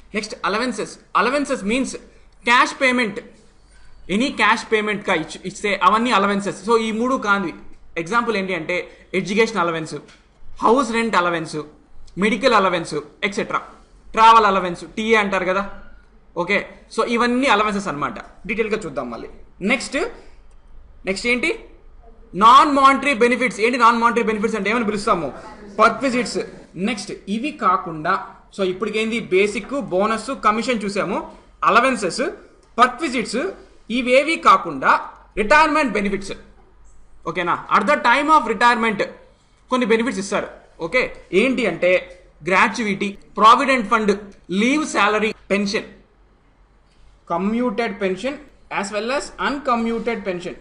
Next allowances allowances means cash payment any cash పేమెంట్గా ఇచ్చి ఇస్తే అవన్నీ అలవెన్సెస్ సో ఈ మూడు కాదు ఎగ్జాంపుల్ ఏంటి అంటే education allowance house rent allowance medical allowance etcetera travel allowance TA అంటారు కదా ఓకే సో ఇవన్నీ అలవెన్సెస్ అనమాట డీటెయిల్గా చూద్దాం మళ్ళీ నెక్స్ట్ నెక్స్ట్ ఏంటి నాన్ మానిటరీ బెనిఫిట్స్ ఏంటి నాన్ మానిటరీ బెనిఫిట్స్ అంటే ఏమని పిలుస్తాము పర్క్విజిట్స్ నెక్స్ట్ ఇవి కాకుండా సో ఇప్పటికేంది బేసిక్ బోనస్ కమిషన్ చూసాము అలవెన్సెస్ పర్క్విజిట్స్ ఇవేవి కాకుండా రిటైర్మెంట్ బెనిఫిట్స్ ఓకేనా at the time of retirement కొన్ని బెనిఫిట్స్ ఇస్తారు ఓకే ఏంటి అంటే gratuity provident fund leave salary pension commuted pension as well as uncommuted pension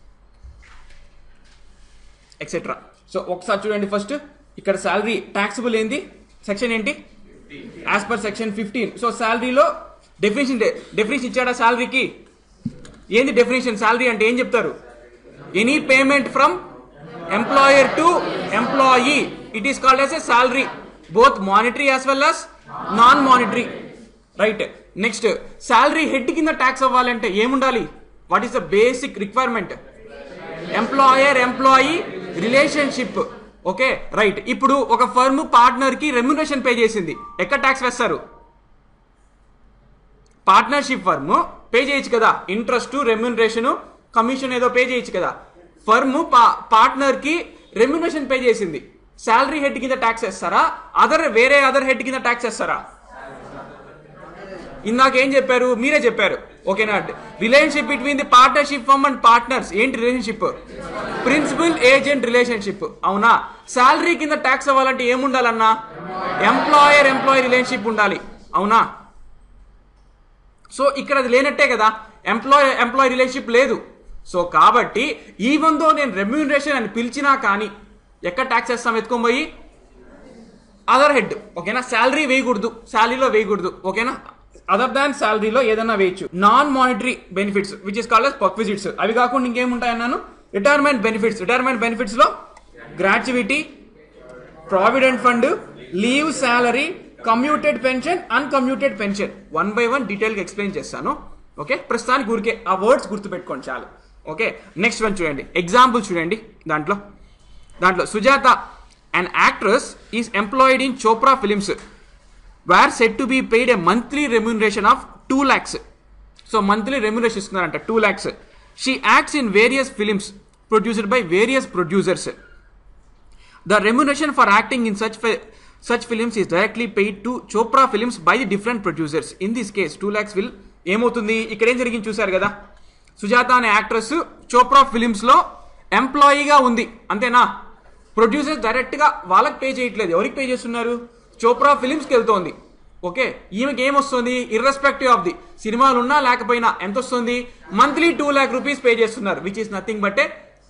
etcetera so ఒకసారి చూడండి ఫస్ట్ ఇక్కడ శాలరీ ట్యాక్సిబుల్ ఏంది సెక్షన్ ఏంటి as per section fifteen so శాలరీలో డెఫినేషన్ డెఫినేషన్ ఇచ్చాడా శాలరీకి ఏంది డెఫినేషన్ శాలరీ అంటే ఏం చెప్తారు any payment from employer to employee it is called as a salary both monetary as well as non monetary right next salary head కింద tax అవ్వాలంటే ఏముండాలి what is the basic requirement employer employee relationship okay right ఇప్పుడు ఒక firm partner కి remuneration pay చేసింది ఎక్కడ tax వేస్తారు partnership firm pay చేయొచ్చు కదా ఇంట్రెస్ట్ రెమ్యునరేషన్ కమిషన్ ఏదో పే చేయొచ్చు కదా ఫర్మ్ పార్ట్నర్ కి రెమ్యునరేషన్ పే చేసింది శాలరీ హెడ్ కింద ట్యాక్స్ వేస్తారా అదర్ వేరే అదర్ హెడ్ కింద ట్యాక్స్ వేస్తారా ఇందాక ఏం చెప్పారు మీరే చెప్పారు ఓకేనా relationship between the partnership firm and partners ఏంటి రిలేషన్షిప్ ప్రిన్సిపల్ ఏజెంట్ రిలేషన్షిప్ అవునా శాలరీ కింద ట్యాక్స్ అవ్వాలంటే ఏముండాలన్నా ఎంప్లాయర్ ఎంప్లాయీ రిలేషన్షిప్ ఉండాలి అవునా సో ఇక్కడ అది లేనట్టే కదా ఎంప్లాయ్ ఎంప్లాయీ రిలేషన్షిప్ లేదు సో కాబట్టి ఈవెన్ దో నేను రెమ్యూనరేషన్ అని పిలిచినా కానీ ఎక్కడ ట్యాక్స్ వేస్తాం ఎత్తుకొని పోయి అదర్ హెడ్ ఓకేనా శాలరీ వేయకూడదు శాలరీలో వేయకూడదు ఓకేనా అదర్ దాన్ శాలరీలో ఏదైనా వేయచ్చు non monetary benefits which is called perquisites అవి కాకుండా ఇంకేముంటాయి అన్నాను రిటైర్మెంట్ బెనిఫిట్స్ రిటైర్మెంట్ బెనిఫిట్స్ లో gratuity provident fund leave salary commuted pension uncommuted pension one by one డీటెయిల్గా ఎక్స్ప్లెయిన్ చేస్తాను ఓకే ప్రస్తుతానికి ఊరికే ఆ వర్డ్స్ గుర్తుపెట్టుకోండి చాలు ఓకే నెక్స్ట్ వన్ చూడండి ఎగ్జాంపుల్ చూడండి దాంట్లో దాంట్లో Sujatha and actress is employed in Chopra films where set to be paid a monthly remuneration of two lakhs so monthly remuneration ఇస్తున్నారంట two lakhs she acts in various films produced by various producers The remuneration for acting in such fi- such films is directly paid to Chopra Films by the different producers. In this case, 2 lakhs will ఏమవుతుంది ఇక్కడ ఏం జరిగింది చూసారు కదా సుజాత అనే actress Chopra films లో ఎంప్లాయీగా ఉంది అంతేనా ప్రొడ్యూసర్స్ డైరెక్ట్ గా వాళ్ళకి పే చేయట్లేదు ఎవరికి పే చేస్తున్నారు చోప్రా ఫిలిమ్స్ కి వెళ్తోంది ఓకే ఈమెకి ఏమొస్తుంది ఇర్రెస్పెక్టివ్ ఆఫ్ ది సినిమాలు ఉన్నా లేకపోయినా ఎంత వస్తుంది monthly two lakh rupees pay చేస్తున్నారు which is nothing but a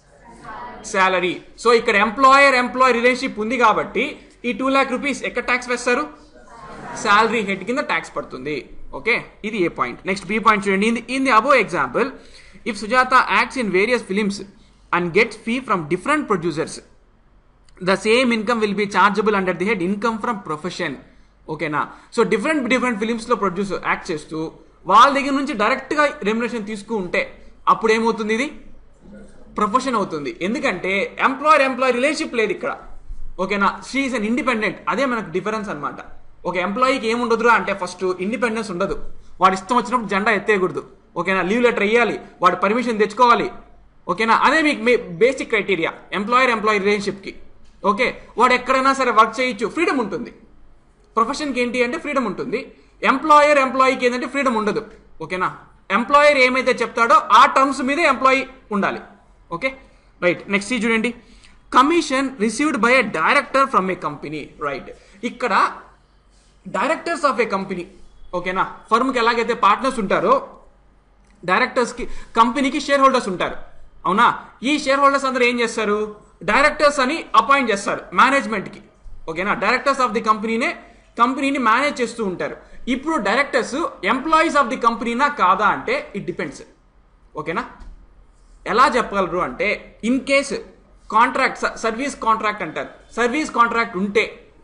salary so ఇక్కడ ఎంప్లాయర్ ఎంప్లాయ్ రిలేషన్షిప్ ఉంది కాబట్టి ఈ టూ ల్యాక్ రూపీస్ ఎక్కడ ట్యాక్స్ వేస్తారు శాలరీ హెడ్ కింద ట్యాక్స్ పడుతుంది ఓకే ఇది A point next B point చూడండి in in the above example if Sujatha acts in various films and gets fee from different producers the same income will be chargeable under the head income from profession ఓకేనా so different different ఫిలిమ్స్లో producer act చేస్తూ వాళ్ళ దగ్గర నుంచి డైరెక్ట్గా remuneration తీసుకుంటే అప్పుడు ఏమవుతుంది ఇది ప్రొఫెషన్ అవుతుంది ఎందుకంటే ఎంప్లాయర్ ఎంప్లాయీ రిలేషన్షిప్ లేదు ఇక్కడ ఓకేనా షీఈస్ అన్ ఇండిపెండెంట్ అదే మనకు డిఫరెన్స్ అనమాట ఒక ఎంప్లాయీకి ఏముండదురా అంటే ఫస్ట్ ఇండిపెండెన్స్ ఉండదు వాడు ఇష్టం వచ్చినప్పుడు జెండా ఎత్తేయకూడదు ఓకేనా లీవ్ లెటర్ ఇవ్వాలి వాడు పర్మిషన్ తెచ్చుకోవాలి ఓకేనా అదే మీకు బేసిక్ క్రైటీరియా ఎంప్లాయర్ ఎంప్లాయీ రిలేషన్షిప్కి ఓకే వాడు ఎక్కడైనా సరే వర్క్ చేయొచ్చు ఫ్రీడమ్ ఉంటుంది ప్రొఫెషన్కి ఏంటి అంటే ఫ్రీడమ్ ఉంటుంది ఎంప్లాయర్ ఎంప్లాయీకి ఏంటంటే ఫ్రీడమ్ ఉండదు ఓకేనా ఎంప్లాయర్ ఏమైతే చెప్తాడో ఆ టర్మ్స్ మీదే ఎంప్లాయీ ఉండాలి ఓకే రైట్ నెక్స్ట్ చూడండి commission received by a director from a company right ఇక్కడ డైరెక్టర్స్ ఆఫ్ ఏ కంపెనీ ఓకేనా ఫర్మ్కి ఎలాగైతే పార్ట్నర్స్ ఉంటారో డైరెక్టర్స్కి కంపెనీకి షేర్ హోల్డర్స్ ఉంటారు అవునా ఈ షేర్ హోల్డర్స్ అందరూ ఏం చేస్తారు డైరెక్టర్స్ అని అపాయింట్ చేస్తారు మేనేజ్మెంట్కి ఓకేనా డైరెక్టర్స్ ఆఫ్ ది కంపెనీనే కంపెనీని మేనేజ్ చేస్తూ ఉంటారు ఇప్పుడు డైరెక్టర్స్ ఎంప్లాయీస్ ఆఫ్ ది కంపెనీనా కాదా అంటే ఇట్ డిపెండ్స్ ఓకేనా ఎలా చెప్పగలరు అంటే in case contract service contract అంటారు సర్వీస్ కాంట్రాక్ట్ ఉంటే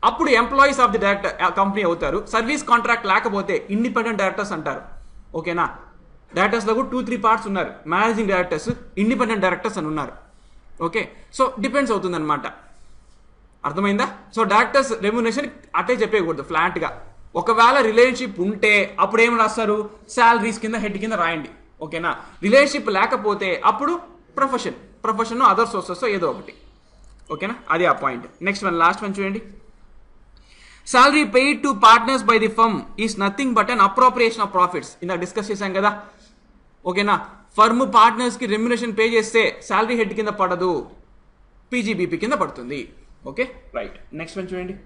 అప్పుడు employees of the director company అవుతారు సర్వీస్ కాంట్రాక్ట్ లేకపోతే ఇండిపెండెంట్ డైరెక్టర్స్ అంటారు ఓకేనా డైరెక్టర్స్లో కూడా టూ త్రీ పార్ట్స్ ఉన్నారు మేనేజింగ్ డైరెక్టర్స్ ఇండిపెండెంట్ డైరెక్టర్స్ అని ఉన్నారు ఓకే సో డిపెండ్స్ అవుతుంది అనమాట అర్థమైందా సో డైరెక్టర్స్ రెమ్యునేషన్ అట్టే చెప్పేయకూడదు ఫ్లాట్గా ఒకవేళ రిలేషన్షిప్ ఉంటే అప్పుడు ఏం రాస్తారు శాలరీస్ కింద హెడ్ కింద రాయండి ఓకేనా రిలేషన్షిప్ లేకపోతే అప్పుడు ప్రొఫెషన్ ప్రొఫెషన్ అదర్ సోర్సెస్ ఏదో ఒకటి ఓకేనా అది ఆ point next one last one చూడండి salary paid to partners by the firm is nothing but an appropriation of profits ఇందాక డిస్కస్ చేశాం కదా ఓకేనా ఫర్మ్ పార్ట్నర్స్కి రెమ్యునేషన్ పే చేస్తే శాలరీ హెడ్ కింద పడదు పీజీబీపీ కింద పడుతుంది ఓకే రైట్ నెక్స్ట్ వన్ చూడండి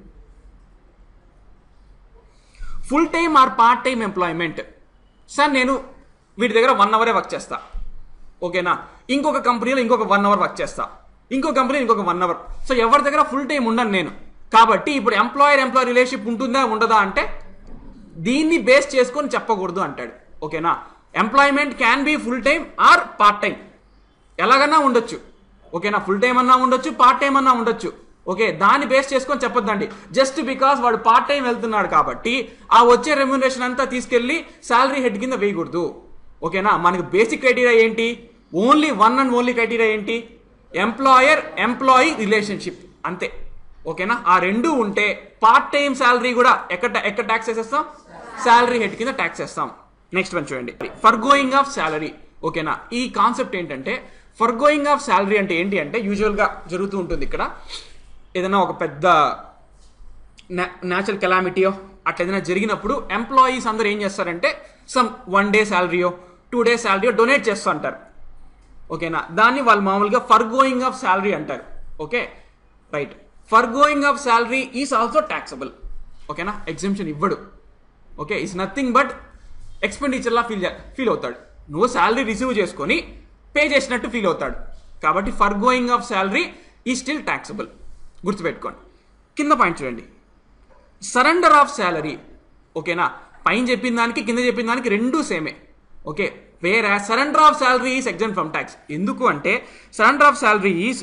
full time or part time employment sir నేను వీటి దగ్గర వన్ అవరే వర్క్ చేస్తా ఓకేనా ఇంకొక కంపెనీలో ఇంకొక వన్ అవర్ వర్క్ చేస్తా ఇంకో కంపెనీలో ఇంకొక వన్ అవర్ సో ఎవరి దగ్గర ఫుల్ టైం ఉండను నేను కాబట్టి ఇప్పుడు ఎంప్లాయర్ ఎంప్లాయర్ రిలేషన్షిప్ ఉంటుందా ఉండదా అంటే దీన్ని బేస్ చేసుకొని చెప్పకూడదు అంటాడు ఓకేనా employment can be full time or part time ఎలాగన్నా ఉండొచ్చు ఓకేనా ఫుల్ టైం అన్నా ఉండొచ్చు పార్ట్ టైం అన్నా ఉండొచ్చు ఓకే దాన్ని బేస్ చేసుకొని చెప్పొద్దండి జస్ట్ బికాస్ వాడు పార్ట్ టైం వెళ్తున్నాడు కాబట్టి ఆ వచ్చే రెమ్యునరేషన్ అంతా తీసుకెళ్లి శాలరీ హెడ్ కింద వేయకూడదు ఓకేనా మనకి బేసిక్ క్రైటీరియా ఏంటి only one and only criteria ఏంటి ఎంప్లాయర్ ఎంప్లాయీ రిలేషన్షిప్ అంతే ఓకేనా ఆ రెండు ఉంటే పార్ట్ టైం శాలరీ కూడా ఎక్కడ ఎక్కడ ట్యాక్స్ వేసేస్తాం శాలరీ హెడ్ కింద ట్యాక్స్ వేస్తాం నెక్స్ట్ వన్ చూడండి ఫర్ గోయింగ్ ఆఫ్ శాలరీ ఓకేనా ఈ కాన్సెప్ట్ ఏంటంటే ఫర్ గోయింగ్ ఆఫ్ శాలరీ అంటే ఏంటి అంటే యూజువల్గా జరుగుతూ ఉంటుంది ఇక్కడ ఏదైనా ఒక పెద్ద న్యాచురల్ కెలామిటీయో అట్లా ఏదైనా జరిగినప్పుడు ఎంప్లాయీస్ అందరూ ఏం చేస్తారంటే సమ్ వన్ డే శాలరీయో టూ డే శాలరీయో డొనేట్ చేస్తూ అంటారు ఓకేనా దాన్ని వాళ్ళు మామూలుగా ఫర్ గోయింగ్ ఆఫ్ శాలరీ అంటారు okay right forgoing of salary is also taxable ఓకేనా ఎగ్జిబిషన్ ఇవ్వడు ఓకే ఇట్స్ నథింగ్ బట్ ఎక్స్పెండిచర్లా ఫీల్ ఫీల్ అవుతాడు నువ్వు శాలరీ రిసీవ్ చేసుకొని పే చేసినట్టు ఫీల్ అవుతాడు కాబట్టి forgoing of salary is still taxable గుర్తుపెట్టుకోండి కింద పాయింట్ చూడండి సరెండర్ ఆఫ్ శాలరీ ఓకేనా పైన చెప్పిన దానికి కింద చెప్పిన దానికి రెండూ సేమే ఓకే వేరే surrender of salary is exempt from tax ఎందుకు అంటే surrender of salary is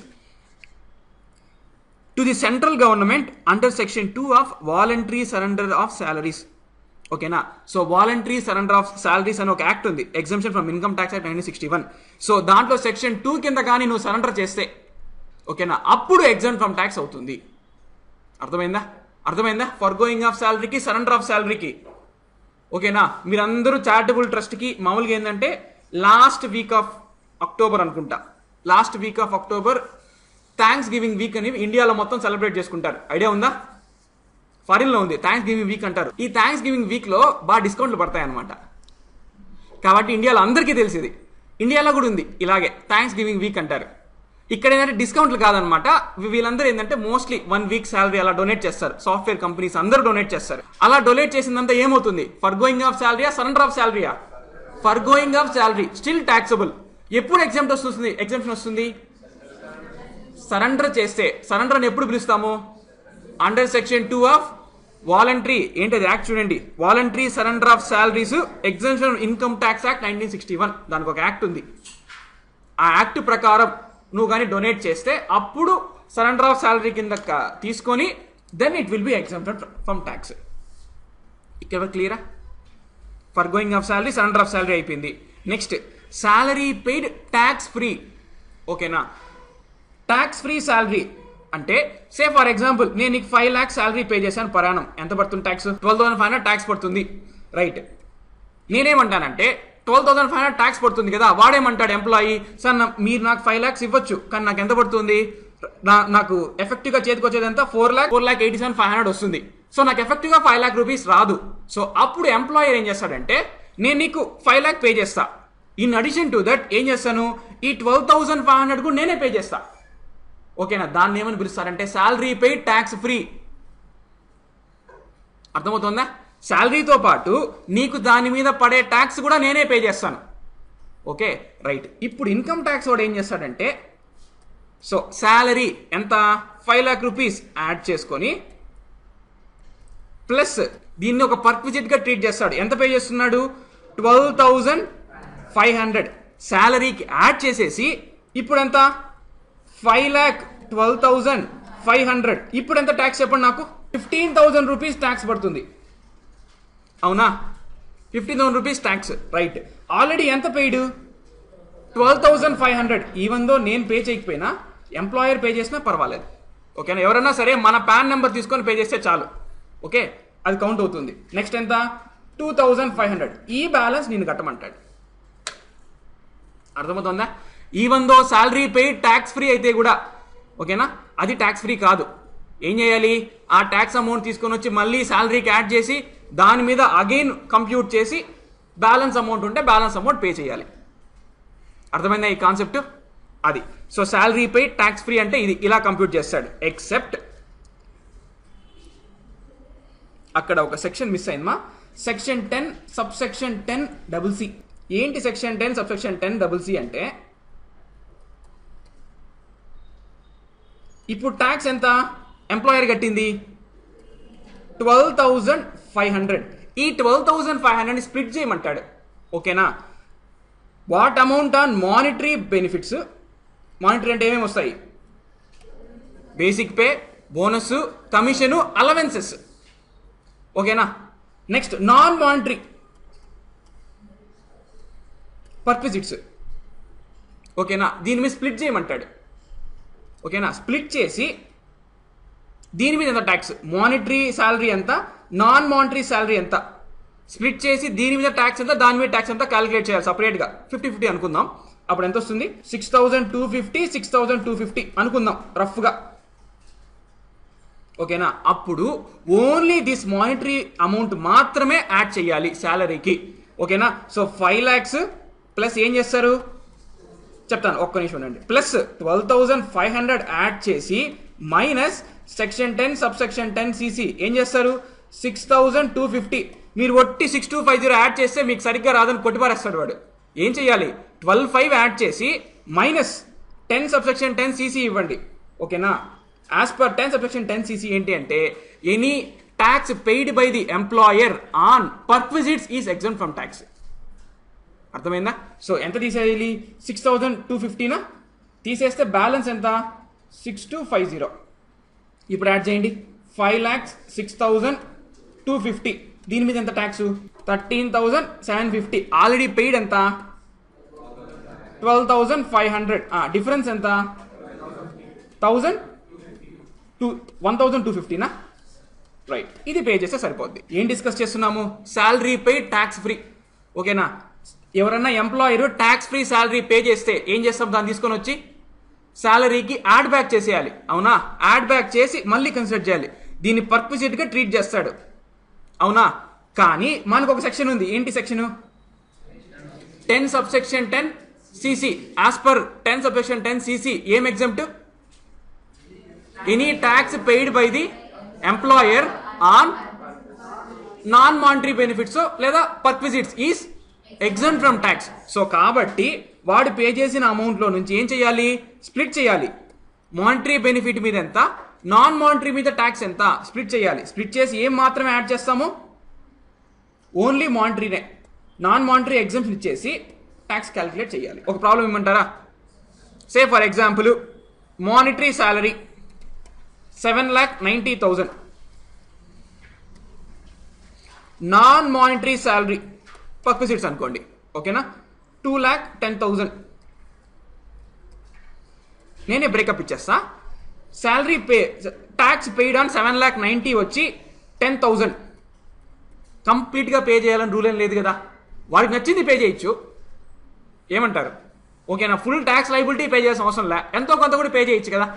to the central government under section two of voluntary surrender of salaries ఓకేనా so voluntary surrender of salaries అని ఒక యాక్ట్ ఉంది exemption from income tax act nineteen sixty one so దాంట్లో section two కింద కానీ నువ్వు surrender చేస్తే ఓకేనా అప్పుడు ఎగ్జామ్ ఫ్రమ్ ట్యాక్స్ అవుతుంది అర్థమైందా అర్థమైందా ఫర్ గోయింగ్ ఆఫ్ శాలరీకి సరెండర్ ఆఫ్ శాలరీకి ఓకేనా మీరందరూ చారిటబుల్ ట్రస్ట్కి మామూలుగా ఏంటంటే లాస్ట్ వీక్ ఆఫ్ అక్టోబర్ అనుకుంటా last week of October thanksgiving week అని ఇండియాలో మొత్తం సెలబ్రేట్ చేసుకుంటారు ఐడియా ఉందా ఫారిన్లో ఉంది థ్యాంక్స్ గివింగ్ వీక్ అంటారు ఈ థ్యాంక్స్ గివింగ్ వీక్లో బాగా డిస్కౌంట్లు పడతాయి అనమాట కాబట్టి ఇండియాలో అందరికీ తెలిసింది ఇండియాలో కూడా ఉంది ఇలాగే థ్యాంక్స్ గివింగ్ వీక్ అంటారు ఇక్కడ ఏంటంటే డిస్కౌంట్లు కాదనమాట వీళ్ళందరూ ఏంటంటే మోస్ట్లీ వన్ వీక్ శాలరీ అలా డొనేట్ చేస్తారు సాఫ్ట్వేర్ కంపెనీస్ అందరూ డొనేట్ చేస్తారు అలా డొనేట్ చేసిందంతా ఏమవుతుంది ఫర్ గోయింగ్ ఆఫ్ శాలరీయా సరెండర్ ఆఫ్ శాలరీయా forgoing of salary still taxable ఎప్పుడు ఎగ్జామ్ వస్తుంది ఎగ్జామ్షన్ వస్తుంది సరెండర్ చేస్తే సరెండర్ అని ఎప్పుడు పిలుస్తాము under section two of voluntary ఏంటది యాక్ట్ చూడండి voluntary surrender of salaries exemption income tax act nineteen sixty one దానికి ఒక యాక్ట్ ఉంది ఆ యాక్ట్ ప్రకారం నువ్వు కానీ డొనేట్ చేస్తే అప్పుడు సరెండర్ ఆఫ్ శాలరీ కింద క- తీసుకొని then it will be exempted from tax ఇక్కడ క్లియరా forgoing of salary surrender of salary అయిపోయింది next salary paid tax free ఓకేనా ట్యాక్స్ ఫ్రీ శాలరీ అంటే సే ఫర్ ఎగ్జాంపుల్ నేను నీకు ఫైవ్ ల్యాక్స్ శాలరీ పే చేశాను పరాణం ఎంత పడుతుంది tax twelve thousand five hundred tax పడుతుంది రైట్ నేనేమంటానంటే twelve thousand five hundred tax పడుతుంది కదా వాడేమంటాడు ఎంప్లాయీ సార్ నా- మీరు నాకు ఫైవ్ ల్యాక్స్ ఇవ్వచ్చు కానీ నాకు ఎంత పడుతుంది నా- నాకు ఎఫెక్టివ్ గా చేతికి వచ్చేది ఎంత four lakh four lakh eighty seven five hundred వస్తుంది సో నాకు ఎఫెక్టివ్ గా ఫైవ్ ల్యాక్ రూపీస్ రాదు సో అప్పుడు ఎంప్లాయర్ ఏం చేస్తాడంటే నేను నీకు ఫైవ్ ల్యాక్ పే చేస్తా ఇన్ అడిషన్ టు దట్ ఏం చేస్తాను ఈ ట్వెల్వ్ థౌసండ్ ఫైవ్ హండ్రెడ్ కూడా నేనే పే చేస్తా ఓకేనా దాన్ని ఏమని పిలుస్తారంటే శాలరీ పే ట్యాక్స్ ఫ్రీ అర్థమవుతుందా శాలరీతో పాటు నీకు దాని మీద పడే ట్యాక్స్ కూడా నేనే పే చేస్తాను ఓకే రైట్ ఇప్పుడు ఇన్కమ్ ట్యాక్స్ వాడు ఏం చేస్తాడంటే సో శాలరీ ఎంత ఫైవ్ ల్యాక్ రూపీస్ యాడ్ చేసుకొని ప్లస్ దీన్ని ఒక పర్క్విజిట్గా ట్రీట్ చేస్తాడు ఎంత పే చేస్తున్నాడు ట్వెల్వ్ థౌజండ్ ఫైవ్ హండ్రెడ్ శాలరీకి యాడ్ చేసేసి ఇప్పుడు ఎంత five lakh twelve thousand five hundred ఇప్పుడు ఎంత ట్యాక్స్ చెప్పండి నాకు ఫిఫ్టీన్ థౌజండ్ రూపీస్ ట్యాక్స్ పడుతుంది అవునా fifteen thousand rupees tax right already ఎంత paid twelve thousand five hundred even though నేను పే చేయకపోయినా ఎంప్లాయర్ పే చేసినా పర్వాలేదు ఓకేనా ఎవరైనా సరే మన పాన్ నెంబర్ తీసుకొని పే చేస్తే చాలు ఓకే అది కౌంట్ అవుతుంది నెక్స్ట్ ఎంత టూ థౌజండ్ ఫైవ్ హండ్రెడ్ ఈ బ్యాలెన్స్ నేను కట్టమంటాడు అర్థమవుతుందా even though salary paid tax free అయితే కూడా ఓకేనా అది ట్యాక్స్ ఫ్రీ కాదు ఏం చేయాలి ఆ ట్యాక్స్ అమౌంట్ తీసుకొని వచ్చి మళ్ళీ శాలరీకి యాడ్ చేసి దాని మీద అగైన్ కంప్యూట్ చేసి బ్యాలెన్స్ అమౌంట్ ఉంటే బ్యాలెన్స్ అమౌంట్ పే చేయాలి అర్థమైందా ఈ కాన్సెప్ట్ అది so salary pay tax free అంటే ఇది ఇలా కంప్యూట్ చేస్తాడు ఎక్సెప్ట్ అక్కడ ఒక సెక్షన్ మిస్ అయిందమ్మా section ten sub section ten double C ఏంటి section ten sub section ten double C అంటే ఇప్పుడు ట్యాక్స్ ఎంత ఎంప్లాయర్ కట్టింది ట్వెల్వ్ థౌజండ్ ఫైవ్ హండ్రెడ్ ఈ twelve thousand five hundred split చేయమంటాడు ఓకేనా what amount on monetary benefits monetary అంటే ఏమేమి వస్తాయి basic pay bonus commission allowances ఓకేనా నెక్స్ట్ నాన్ మానిటరీ పర్క్విజిట్స్ ఓకేనా దీని మీద స్ప్లిట్ చేయమంటాడు ఓకేనా స్ప్లిట్ చేసి దీని మీద ఎంత ట్యాక్స్ మానిటరీ శాలరీ ఎంత నాన్ మానిటరీ శాలరీ ఎంత స్ప్లిట్ చేసి దీని మీద ట్యాక్స్ ఎంత దాని మీద ట్యాక్స్ ఎంత క్యాలిక్యులేట్ చేయాలి సపరేట్గా ఫిఫ్టీ ఫిఫ్టీ అనుకుందాం అప్పుడు ఎంత వస్తుంది six thousand two fifty six thousand two fifty అనుకుందాం రఫ్గా ఓకేనా అప్పుడు ఓన్లీ దిస్ మానిటరీ అమౌంట్ మాత్రమే యాడ్ చేయాలి శాలరీకి ఓకేనా సో ఫైవ్ ల్యాక్స్ ప్లస్ ఏం చేస్తారు చెప్తాను ఒక్క నిమిషం ఉండండి plus twelve thousand five hundred add చేసి minus section ten sub section ten CC ఏం చేస్తారు సిక్స్ థౌజండ్ టూ ఫిఫ్టీ మీరు ఒట్టి six two five zero add చేస్తే మీకు సరిగ్గా రాదని కొట్టిపారేస్తాడు వాడు ఏం చేయాలి ట్వెల్వ్ ఫైవ్ యాడ్ చేసి minus ten sub section ten CC ఇవ్వండి ఓకేనా as per ten sub section ten CC ఏంటి అంటే any tax paid by the employer on perquisites is exempt from tax అర్థమైందా సో ఎంత తీసేయాలి సిక్స్ థౌజండ్ టూ ఫిఫ్టీనా తీసేస్తే బ్యాలెన్స్ ఎంత సిక్స్ టూ ఫైవ్ జీరో ఇప్పుడు యాడ్ చేయండి five lakhs six thousand two fifty దీని మీద ఎంత tax thirteen thousand seven fifty already paid ఎంత twelve thousand five hundred difference ఎంత thousand two one thousand two ఫిఫ్టీనా రైట్ ఇది పే చేస్తే సరిపోద్ది ఏం డిస్కస్ చేస్తున్నాము శాలరీ పే ట్యాక్స్ ఫ్రీ ఓకేనా ఎవరన్నా employer tax free salary pay చేస్తే ఏం చేస్తాం దాన్ని తీసుకొని వచ్చి శాలరీకి యాడ్ బ్యాక్ చేసేయాలి అవునా యాడ్ బ్యాక్ చేసి మళ్ళీ కన్సిడర్ చేయాలి దీన్ని పర్క్విజిట్గా ట్రీట్ చేస్తాడు అవునా కానీ మనకు ఒక సెక్షన్ ఉంది ఏంటి section ten sub section ten CC as per ten sub section ten CC ఏం exempt any tax paid by the employer on non monetary benefits లేదా perquisites is exempt from tax so కాబట్టి వాడు pay చేసిన అమౌంట్లో నుంచి ఏం చేయాలి split చేయాలి monetary benefit మీద ఎంత నాన్ మానిటరీ మీద ట్యాక్స్ ఎంత స్ప్లిట్ చేయాలి స్ప్లిట్ చేసి ఏం మాత్రమే యాడ్ చేస్తాము ఓన్లీ మానిటరీనే నాన్ మానిటరీ ఎగ్జామ్షన్ ఇచ్చేసి ట్యాక్స్ క్యాలిక్యులేట్ చేయాలి ఒక ప్రాబ్లం ఇమ్మంటారా say for example monetary salary seven lakh ninety thousand non monetary salary perquisites అనుకోండి ఓకేనా టూ ల్యాక్ టెన్ థౌజండ్ నేనే బ్రేకప్ ఇచ్చేస్తా salary pay tax paid on seven lakh ninety వచ్చి టెన్ థౌజండ్ కంప్లీట్గా పే చేయాలని రూల్ ఏం లేదు కదా వాడికి నచ్చింది పే చేయొచ్చు ఏమంటారు ఓకేనా ఫుల్ ట్యాక్స్ లైబిలిటీ పే చేయాల్సిన అవసరం లే ఎంతో కొంత కూడా పే చేయొచ్చు కదా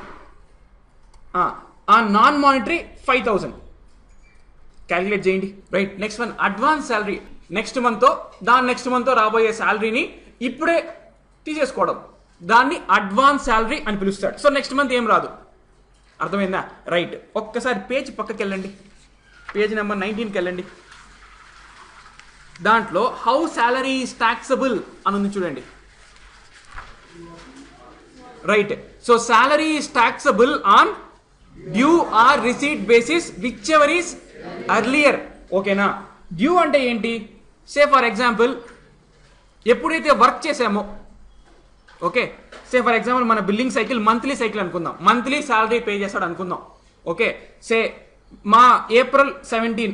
ఆ non monetary five thousand calculate చేయండి right next one advance salary next మంత్తో దాని నెక్స్ట్ మంత్తో రాబోయే శాలరీని ఇప్పుడే తీసేసుకోవడం దాన్ని అడ్వాన్స్ శాలరీ అని పిలుస్తాడు సో నెక్స్ట్ మంత్ ఏం రాదు అర్థమైందా రైట్ ఒక్కసారి పేజ్ పక్కకి వెళ్ళండి పేజ్ నెంబర్ నైన్టీన్కి వెళ్ళండి దాంట్లో హౌ శాలరీ ఈస్ టాక్సబుల్ అని ఉంది చూడండి right so salary is taxable on due are receipt basis whichever is earlier ఓకేనా డ్యూ అంటే ఏంటి సే ఫర్ ఎగ్జాంపుల్ ఎప్పుడైతే వర్క్ చేసామో ఓకే సే ఫర్ ఎగ్జాంపుల్ మన బిల్లింగ్ సైకిల్ మంత్లీ సైకిల్ అనుకుందాం మంత్లీ శాలరీ పే చేస్తాడు అనుకుందాం ఓకే సే మా ఏప్రిల్ సెవెంటీన్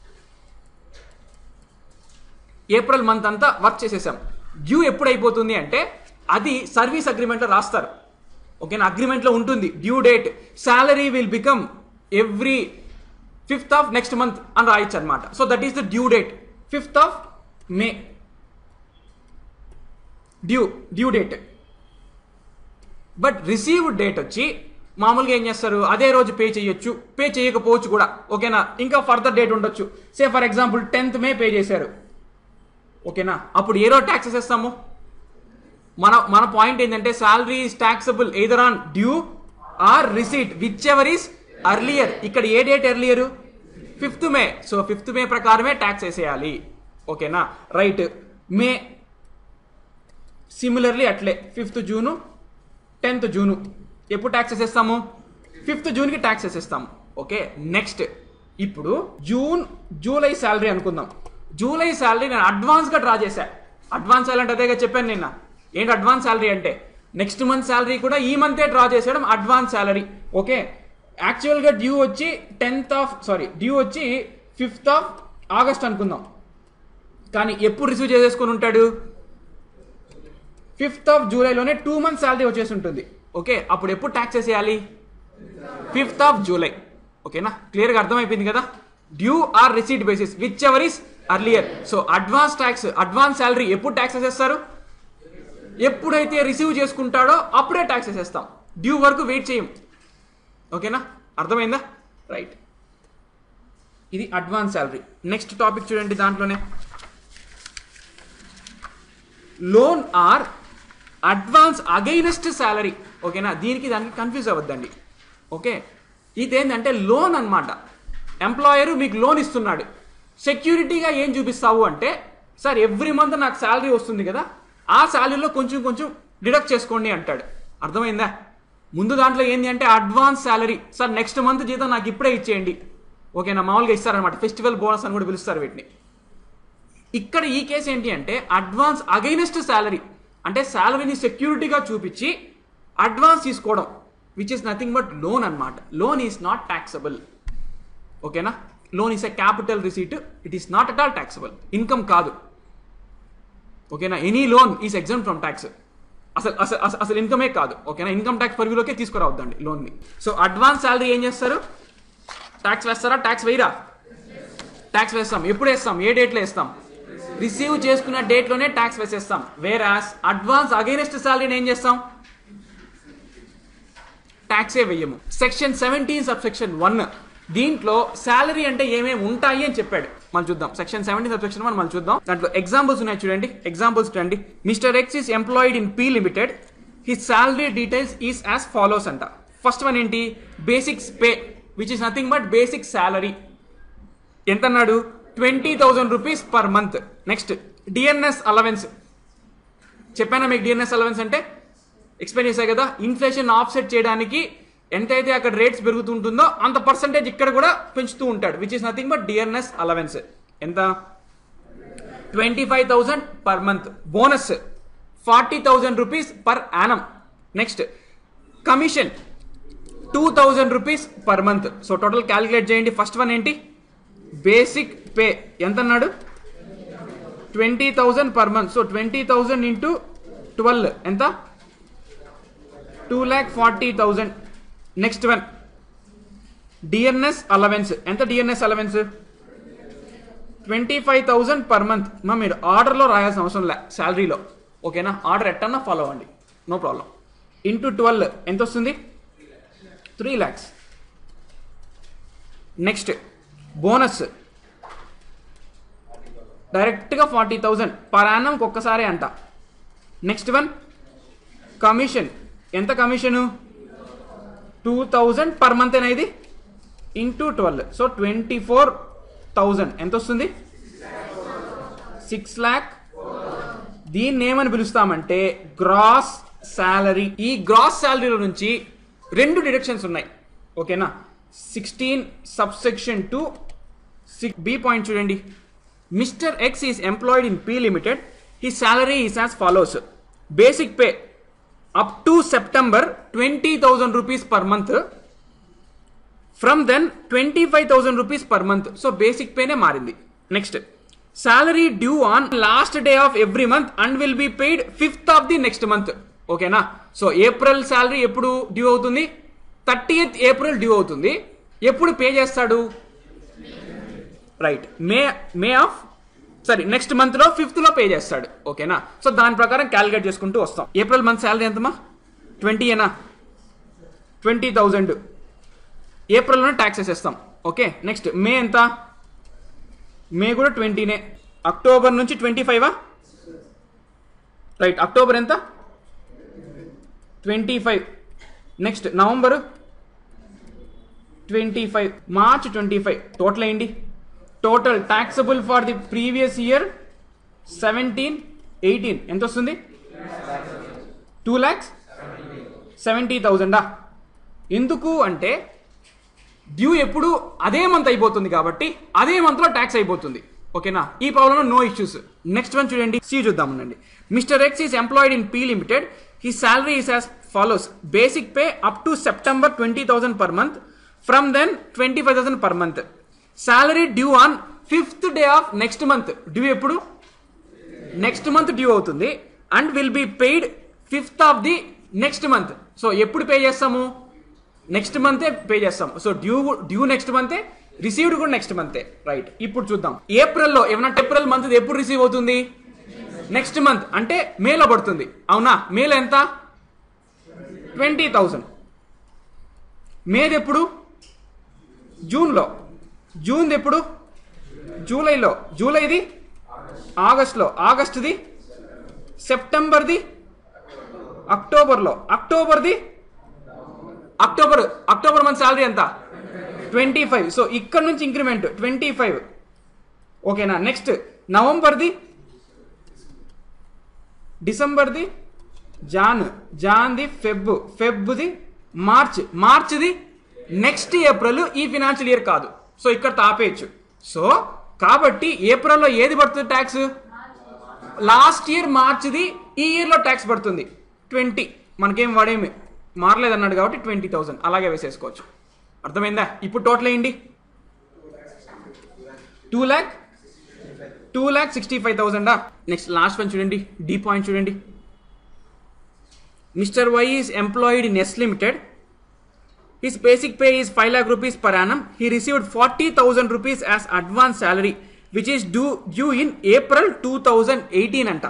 ఏప్రిల్ మంత్ అంతా వర్క్ చేసేసాం డ్యూ ఎప్పుడు అయిపోతుంది అంటే అది సర్వీస్ అగ్రిమెంట్లో రాస్తారు ఓకేనా అగ్రిమెంట్లో ఉంటుంది due date salary will become every fifth of next month అని రాయొచ్చు అనమాట so that is the due date fifth of May due due date but received date వచ్చి మామూలుగా ఏం చేస్తారు అదే రోజు పే చేయొచ్చు పే చేయకపోవచ్చు కూడా ఓకేనా ఇంకా ఫర్దర్ డేట్ ఉండొచ్చు say for example tenth May pay చేశారు ఓకేనా అప్పుడు ఏ రోజు ట్యాక్సెస్ వేస్తాము మన మన పాయింట్ ఏంటంటే salary is taxable either on due are receipt whichever is earlier ఇక్కడ a date earlier fifth May so fifth May ప్రకారమే ట్యాక్స్ వేసేయాలి ఓకేనా రైట్ మే సిమిలర్లీ అట్లే ఫిఫ్త్ జూను టెన్త్ జూను ఎప్పుడు ట్యాక్స్ వేసేస్తాము ఫిఫ్త్ జూన్కి tax వేసేస్తాము okay next ఇప్పుడు జూన్ జూలై శాలరీ అనుకుందాం జూలై శాలరీ నేను అడ్వాన్స్గా డ్రా చేశా అడ్వాన్స్ శాలరీ అంటే అదేగా చెప్పాను నిన్న ఏంటి అడ్వాన్స్ శాలరీ అంటే నెక్స్ట్ మంత్ శాలరీ కూడా ఈ మంతే డ్రా చేసేయడం అడ్వాన్స్ శాలరీ ఓకే యాక్చువల్గా డ్యూ వచ్చి టెన్త్ ఆఫ్ సారీ డ్యూ వచ్చి ఫిఫ్త్ ఆఫ్ ఆగస్ట్ అనుకుందాం కానీ ఎప్పుడు రిసీవ్ చేసేసుకొని ఉంటాడు ఫిఫ్త్ ఆఫ్ జూలైలోనే టూ మంత్స్ శాలరీ వచ్చేసి ఉంటుంది ఓకే అప్పుడు ఎప్పుడు ట్యాక్స్ వేసేయాలి ఫిఫ్త్ ఆఫ్ జూలై ఓకేనా క్లియర్గా అర్థమైపోయింది కదా due are receipt basis whichever is earlier so advance tax advance salary ఎప్పుడు ట్యాక్స్ వేసేస్తారు ఎప్పుడైతే రిసీవ్ చేసుకుంటాడో అప్పుడే ట్యాక్స్ వేసేస్తాం డ్యూ వరకు వెయిట్ చేయం ఓకేనా అర్థమైందా రైట్ ఇది అడ్వాన్స్ శాలరీ నెక్స్ట్ టాపిక్ చూడండి దాంట్లోనే loan or advance against salary ఓకేనా దీనికి దానికి కన్ఫ్యూజ్ అవ్వద్దండి ఓకే ఇదేంటంటే లోన్ అన్నమాట ఎంప్లాయర్ మీకు లోన్ ఇస్తున్నాడు సెక్యూరిటీగా ఏం చూపిస్తావు అంటే సార్ ఎవ్రీ మంత్ నాకు శాలరీ వస్తుంది కదా ఆ శాలరీలో కొంచెం కొంచెం డిడక్ట్ చేసుకోండి అంటాడు అర్థమైందా ముందు దాంట్లో ఏంటి అంటే advance salary sir next month జీతం నాకు ఇప్పుడే ఇచ్చేయండి ఓకేనా మామూలుగా ఇస్తారనమాట ఫెస్టివల్ బోనస్ అని కూడా పిలుస్తారు వీటిని ఇక్కడ ఈ కేసు ఏంటి అంటే అడ్వాన్స్ అగైనెస్ట్ శాలరీ అంటే శాలరీని సెక్యూరిటీగా చూపించి అడ్వాన్స్ తీసుకోవడం which is nothing but loan అన్నమాట లోన్ ఈస్ నాట్ ట్యాక్సబుల్ ఓకేనా loan is a capital receipt it is not at all taxable income కాదు ఓకేనా any loan is exempt from tax అసలు అసలు అసలు అసలు ఇన్కమే కాదు ఓకేనా ఇన్కమ్ ట్యాక్స్ పరివిలోకే తీసుకురావద్దండి లోన్ని సో అడ్వాన్స్ శాలరీ ఏం చేస్తారు ట్యాక్స్ వేస్తారా ట్యాక్స్ వేయరా ట్యాక్స్ వేస్తాం ఎప్పుడు వేస్తాం ఏ డేట్లో వేస్తాం రిసీవ్ చేసుకున్న డేట్లోనే ట్యాక్స్ వేసేస్తాం వేరాస్ అడ్వాన్స్ అగైనెస్ట్ శాలరీని ఏం చేస్తాం ట్యాక్సే వెయ్యము section seventeen subsection one దీంట్లో శాలరీ అంటే ఏమేమి ఉంటాయి అని చెప్పాడు మనం చూద్దాం section seventeen subsection one మనం చూద్దాం దాంట్లో ఎగ్జాంపుల్స్ ఉన్నాయి చూడండి ఎగ్జాంపుల్స్ చూడండి mister X is employed in P limited his salary details is as follows అంట ఫస్ట్ వన్ ఏంటి basics pay which is nothing but basic salary ఎంత అన్నాడు twenty thousand rupees per month next dearness allowance చెప్పానా మీకు DNS allowance అంటే explain చేశాయి కదా inflation offset చేయడానికి ఎంతైతే అక్కడ రేట్స్ పెరుగుతుంటుందో అంత పర్సంటేజ్ ఇక్కడ కూడా పెంచుతూ ఉంటాడు which is nothing but dearness allowance ఎంత twenty five thousand per month bonus forty thousand rupees per annum next commission two thousand rupees per month so total calculate చేయండి ఫస్ట్ వన్ ఏంటి basic pay ఎంత అన్నాడు twenty thousand per month so twenty thousand into twelve ఎంత two lakh forty thousand next one dearness allowance ఎంత dearness allowance twenty five thousand per month మా మీరు ఆర్డర్లో రాయాల్సిన అవసరం లే శాలరీలో ఓకేనా ఆర్డర్ ఎట్టన్నా ఫాలో అవ్వండి నో ప్రాబ్లం ఇంటూ ట్వెల్వ్ ఎంత వస్తుంది త్రీ ల్యాక్స్ నెక్స్ట్ బోనస్ డైరెక్ట్గా ఫార్టీ థౌజండ్ పర్ యానంకి ఒక్కసారి అంట నెక్స్ట్ వన్ కమిషన్ ఎంత commission two thousand per month ఇది into twelve so twenty four thousand ఎంత వస్తుంది సిక్స్ ల్యాక్ దీన్ని ఏమని పిలుస్తామంటే గ్రాస్ శాలరీ ఈ గ్రాస్ శాలరీలో నుంచి రెండు డిడక్షన్స్ ఉన్నాయి ఓకేనా sixteen subsection two six B point చూడండి mister X is employed in P limited he salary is as follows basic pay up to September twenty thousand rupees per month from then twenty five thousand rupees per month so basic పేనే మారింది next salary due on last day of every month and will be paid fifth of the next month ఓకేనా so April salary ఎప్పుడు due అవుతుంది thirty April due అవుతుంది ఎప్పుడు pay చేస్తాడు right May May of సరే next month లో fifth లో pay చేస్తాడు ఓకేనా సో దాని ప్రకారం క్యాలిక్యులేట్ చేసుకుంటూ వస్తాం ఏప్రిల్ మంత్ శాలరీ ఎంతమా ట్వంటీ ఏనా ట్వంటీ థౌజండ్ ఏప్రిల్లోనే ట్యాక్స్ వేసేస్తాం ఓకే నెక్స్ట్ మే ఎంత మే కూడా ట్వంటీనే అక్టోబర్ నుంచి ట్వంటీ ఫైవా రైట్ అక్టోబర్ ఎంత twenty five next November twenty five March twenty five total అయింది total taxable for the previous year seventeen eighteen ఎంత వస్తుంది టూ ల్యాక్స్ సెవెంటీ థౌజండా ఎందుకు అంటే డ్యూ ఎప్పుడు అదే మంత్ అయిపోతుంది కాబట్టి అదే మంత్లో ట్యాక్స్ అయిపోతుంది ఓకేనా ఈ ప్రాబ్లంలో నో ఇష్యూస్ నెక్స్ట్ వన్ చూడండి సి చూద్దామండి mister X is employed in P limited he salary is as follows basic pay up to September twenty thousand per month from then twenty five thousand per month salary due on fifth day of next month due ఎప్పుడు next month due అవుతుంది and will be paid fifth of the next month so ఎప్పుడు pay చేస్తాము next మంతే pay చేస్తాం so due due next మంతే received కూడా next మంతే right ఇప్పుడు చూద్దాం ఏప్రిల్లో ఏమన్నా ఏప్రిల్ మంత్ ఎప్పుడు రిసీవ్ అవుతుంది నెక్స్ట్ మంత్ అంటే మేలో పడుతుంది అవునా మేలో ఎంత ట్వంటీ థౌజండ్ మేది ఎప్పుడు జూన్లో జూన్ ఎప్పుడు జూలైలో జూలైది ఆగస్ట్లో ఆగస్ట్ది సెప్టెంబర్ది అక్టోబర్లో అక్టోబర్ది అక్టోబర్ అక్టోబర్ మంత్ శాలరీ ఎంత ట్వంటీ ఫైవ్ సో ఇక్కడ నుంచి ఇంక్రిమెంట్ ట్వంటీ ఫైవ్ ఓకేనా నెక్స్ట్ నవంబర్ది డిసెంబర్ది జాన్ జాన్ది ఫెబ్ ఫెబ్ది మార్చ్ మార్చ్ది నెక్స్ట్ ఏప్రిల్ ఈ ఫినాన్షియల్ ఇయర్ కాదు సో ఇక్కడ తాపేయచ్చు సో కాబట్టి ఏప్రిల్లో ఏది పడుతుంది ట్యాక్స్ లాస్ట్ ఇయర్ మార్చ్ది ఈ ఇయర్లో ట్యాక్స్ పడుతుంది ట్వంటీ మనకేం వాడేమి మారలేదు అన్నాడు కాబట్టి ట్వంటీ థౌసండ్ అలాగే వేసేసుకోవచ్చు అర్థమైందా ఇప్పుడు టోటల్ ఏంటి two lakh two lakh sixty five థౌసండా నెక్స్ట్ లాస్ట్ వన్ చూడండి డి పాయింట్ చూడండి mister Y is employed in S limited his basic pay is five lakh rupees per annum he received forty thousand rupees as advance salary which is due due in April two thousand eighteen అంట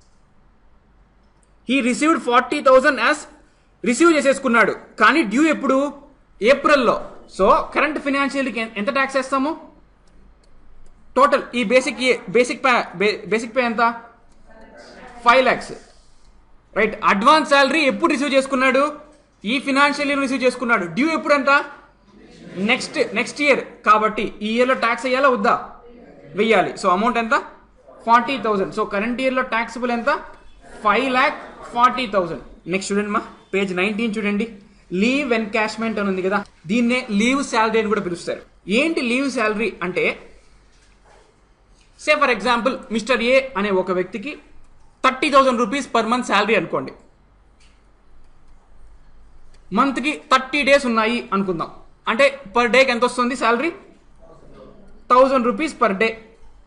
he received forty thousand as receive చేసేసుకున్నాడు కానీ due ఎప్పుడు ఏప్రిల్లో so current ఫినాన్షియల్కి ఎంత tax వేస్తాము total ఈ basic basic pay basic pay ఎంత five lakhs right advance salary ఎప్పుడు రిసీవ్ చేసుకున్నాడు ఈ ఫినాన్షియల్ ఇయర్ రిసీవ్ చేసుకున్నాడు డ్యూ ఎప్పుడు ఎంత నెక్స్ట్ నెక్స్ట్ ఇయర్ కాబట్టి ఈ ఇయర్లో ట్యాక్స్ వేయాలా వద్దా వెయ్యాలి సో అమౌంట్ ఎంత ఫార్టీ థౌసండ్ సో కరెంట్ ఇయర్లో ట్యాక్సిబుల్ ఎంత five lakh forty thousand next చూడండి మా పేజ్ నైన్టీన్ చూడండి లీవ్ ఎన్కాష్మెంట్ అని ఉంది కదా దీన్నే లీవ్ శాలరీ అని కూడా పిలుస్తారు ఏంటి లీవ్ శాలరీ అంటే say for example mister A అనే ఒక వ్యక్తికి thirty thousand rupees per month salary అనుకోండి మంత్కి థర్టీ డేస్ ఉన్నాయి అనుకుందాం అంటే పర్ డేకి ఎంత వస్తుంది salary thousand rupees per day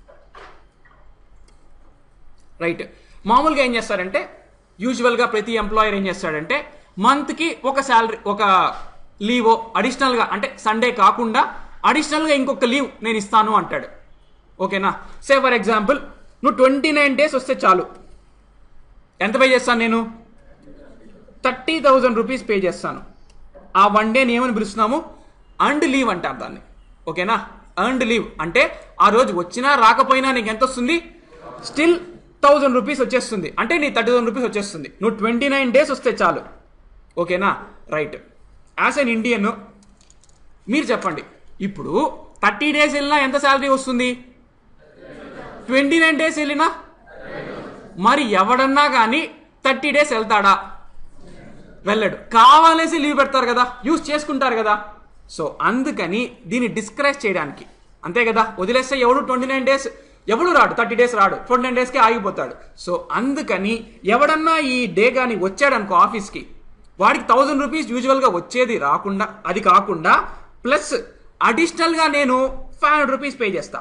right మామూలుగా ఏం చేస్తారంటే యూజువల్గా ప్రతి ఎంప్లాయర్ ఏం చేస్తాడంటే మంత్కి ఒక శాలరీ ఒక లీవ్ అడిషనల్గా అంటే సండే కాకుండా అడిషనల్గా ఇంకొక లీవ్ నేను ఇస్తాను అంటాడు ఓకేనా సే ఫర్ ఎగ్జాంపుల్ నువ్వు ట్వంటీ నైన్ డేస్ వస్తే చాలు ఎంత పే చేస్తాను నేను థర్టీ థౌజండ్ రూపీస్ పే చేస్తాను ఆ వన్ డేని ఏమని పిలుస్తున్నాము అండ్ లీవ్ అంటారు దాన్ని ఓకేనా అర్న్డ్ లీవ్ అంటే ఆ రోజు వచ్చినా రాకపోయినా నీకు ఎంత వస్తుంది స్టిల్ థౌజండ్ రూపీస్ వచ్చేస్తుంది అంటే నీ థర్టీ థౌసండ్ రూపీస్ వచ్చేస్తుంది నువ్వు ట్వంటీ నైన్ డేస్ వస్తే చాలు ఓకేనా రైట్ యాజ్ అన్ ఇండియన్ మీరు చెప్పండి ఇప్పుడు థర్టీ డేస్ వెళ్ళినా ఎంత శాలరీ వస్తుంది ట్వంటీ నైన్ డేస్ వెళ్ళినా మరి ఎవడన్నా కానీ థర్టీ డేస్ వెళ్తాడా వెళ్ళడు కావాలేసి లీవ్ పెడతారు కదా యూస్ చేసుకుంటారు కదా సో అందుకని దీన్ని డిస్కరేజ్ చేయడానికి అంతే కదా వదిలేస్తే ఎవడు ట్వంటీ నైన్ డేస్ ఎవడు రాడు థర్టీ డేస్ రాడు ట్వంటీ నైన్ డేస్కి ఆగిపోతాడు సో అందుకని ఎవడన్నా ఈ డే కానీ వచ్చాడనుకో ఆఫీస్కి వాడికి థౌజండ్ రూపీస్ యూజువల్గా వచ్చేది రాకుండా అది కాకుండా ప్లస్ అడిషనల్గా నేను ఫైవ్ హండ్రెడ్ రూపీస్ పే చేస్తా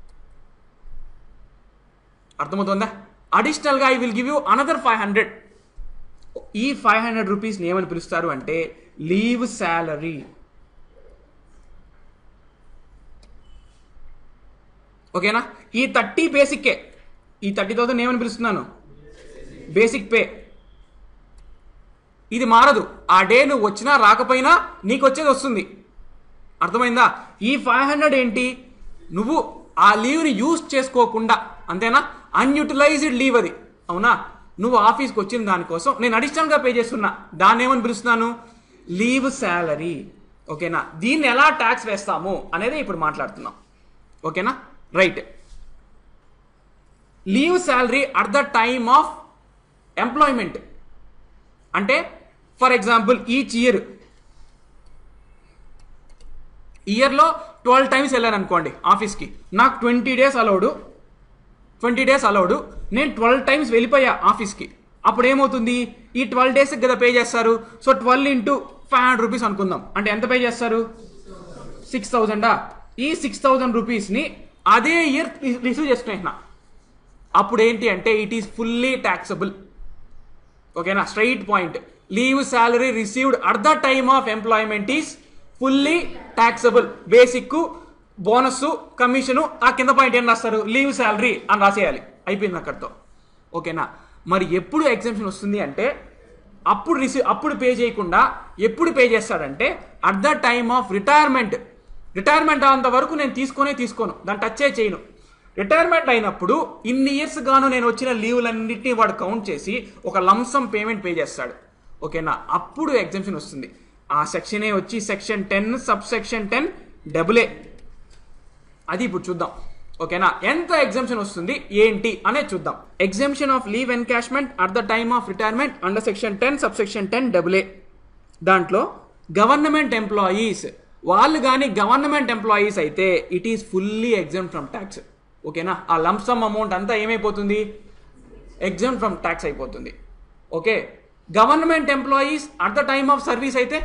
అర్థమవుతుందా అడిషనల్గా I will give you another five hundred ఈ ఫైవ్ హండ్రెడ్ రూపీస్ని ఏమని పిలుస్తారు అంటే లీవ్ శాలరీ ఓకేనా ఈ థర్టీ బేసిక్కే ఈ థర్టీ థౌసండ్ ఏమని పిలుస్తున్నాను బేసిక్ పే ఇది మారదు ఆ డే నువ్వు వచ్చినా రాకపోయినా నీకు వచ్చేది వస్తుంది అర్థమైందా ఈ ఫైవ్ హండ్రెడ్ ఏంటి నువ్వు ఆ లీవ్ని యూజ్ చేసుకోకుండా అంతేనా అన్యూటిలైజ్డ్ లీవ్ అది అవునా నువ్వు ఆఫీస్కి వచ్చిన దానికోసం నేను అడిషనల్గా పే చేస్తున్నా దాన్ని ఏమని పిలుస్తున్నాను లీవ్ శాలరీ ఓకేనా దీన్ని ఎలా ట్యాక్స్ వేస్తాము అనేది ఇప్పుడు మాట్లాడుతున్నాం ఓకేనా right leave salary at the time of employment అంటే ఫర్ ఎగ్జాంపుల్ ఈచ్ ఇయర్ ఇయర్లో ట్వెల్వ్ టైమ్స్ వెళ్ళాను అనుకోండి ఆఫీస్కి నాకు twenty days allowed twenty days allowed నేను ట్వెల్వ్ టైమ్స్ వెళ్ళిపోయా ఆఫీస్కి అప్పుడు ఏమవుతుంది ఈ ట్వెల్వ్ డేస్కి కదా పే చేస్తారు so twelve into five hundred rupees అనుకుందాం అంటే ఎంత పే చేస్తారు సిక్స్ థౌజండా ఈ సిక్స్ థౌజండ్ రూపీస్ని అదే ఇయర్ రిసీవ్ చేసుకునేసిన అప్పుడు ఏంటి అంటే ఇట్ ఈస్ ఫుల్లీ ట్యాక్సబుల్ ఓకేనా straight point leave salary received at the time of employment is fully taxable basic bonus commission ఆ కింద పాయింట్ ఏం రాస్తారు లీవ్ శాలరీ అని రాసేయాలి అయిపోయింది అక్కడితో ఓకేనా మరి ఎప్పుడు ఎగ్జామ్షన్ వస్తుంది అంటే అప్పుడు రిసీవ్ అప్పుడు పే చేయకుండా ఎప్పుడు పే చేస్తాడంటే at the time of retirement retirement అంత వరకు నేను తీసుకొనే తీసుకోను దాన్ని టచ్చే చేయను రిటైర్మెంట్ అయినప్పుడు ఇన్ని ఇయర్స్ గాను నేను వచ్చిన లీవ్లన్నింటినీ వాడు కౌంట్ చేసి ఒక లంసమ్ పేమెంట్ పే చేస్తాడు ఓకేనా అప్పుడు ఎగ్జామ్షన్ వస్తుంది ఆ సెక్షనే వచ్చి section ten sub section ten double A అది ఇప్పుడు చూద్దాం ఓకేనా ఎంత ఎగ్జామ్షన్ వస్తుంది ఏంటి అనేది చూద్దాం exemption of leave encashment at the time of retirement under section ten sub section ten double A దాంట్లో గవర్నమెంట్ ఎంప్లాయీస్ వాళ్ళు కానీ గవర్నమెంట్ ఎంప్లాయీస్ అయితే it is fully exempt from tax ఓకేనా ఆ లంసమ్ అమౌంట్ అంతా ఏమైపోతుంది ఎగ్జామ్ ఫ్రమ్ ట్యాక్స్ అయిపోతుంది okay government employees at the time of service అయితే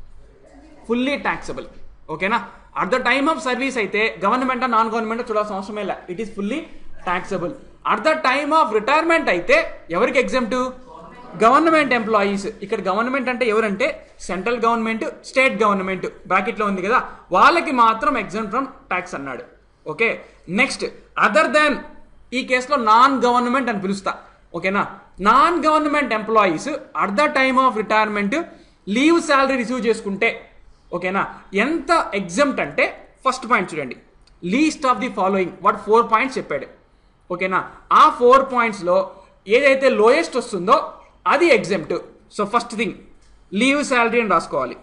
ఫుల్లీ ట్యాక్సబుల్ ఓకేనా at the time of service అయితే గవర్నమెంట్ నాన్ గవర్నమెంట్ చూడాల్సిన అవసరమే లే it is fully taxable at the time of retirement అయితే ఎవరికి ఎగ్జామ్ట్ గవర్నమెంట్ ఎంప్లాయీస్ ఇక్కడ గవర్నమెంట్ అంటే ఎవరంటే సెంట్రల్ గవర్నమెంట్ స్టేట్ గవర్నమెంట్ బ్రాకెట్లో ఉంది కదా వాళ్ళకి మాత్రం ఎగ్జామ్ ఫ్రమ్ ట్యాక్స్ అన్నాడు ఓకే నెక్స్ట్ అదర్ దాన్ ఈ కేసులో నాన్ గవర్నమెంట్ అని పిలుస్తా ఓకేనా non government employees at the time of retirement leave salary receive చేసుకుంటే ఓకేనా ఎంత ఎగ్జామ్ట్ అంటే ఫస్ట్ పాయింట్ చూడండి least of the following what four points చెప్పాడు ఓకేనా ఆ ఫోర్ పాయింట్స్లో ఏదైతే లోయెస్ట్ వస్తుందో అది exempt so first thing leave salary అని రాసుకోవాలి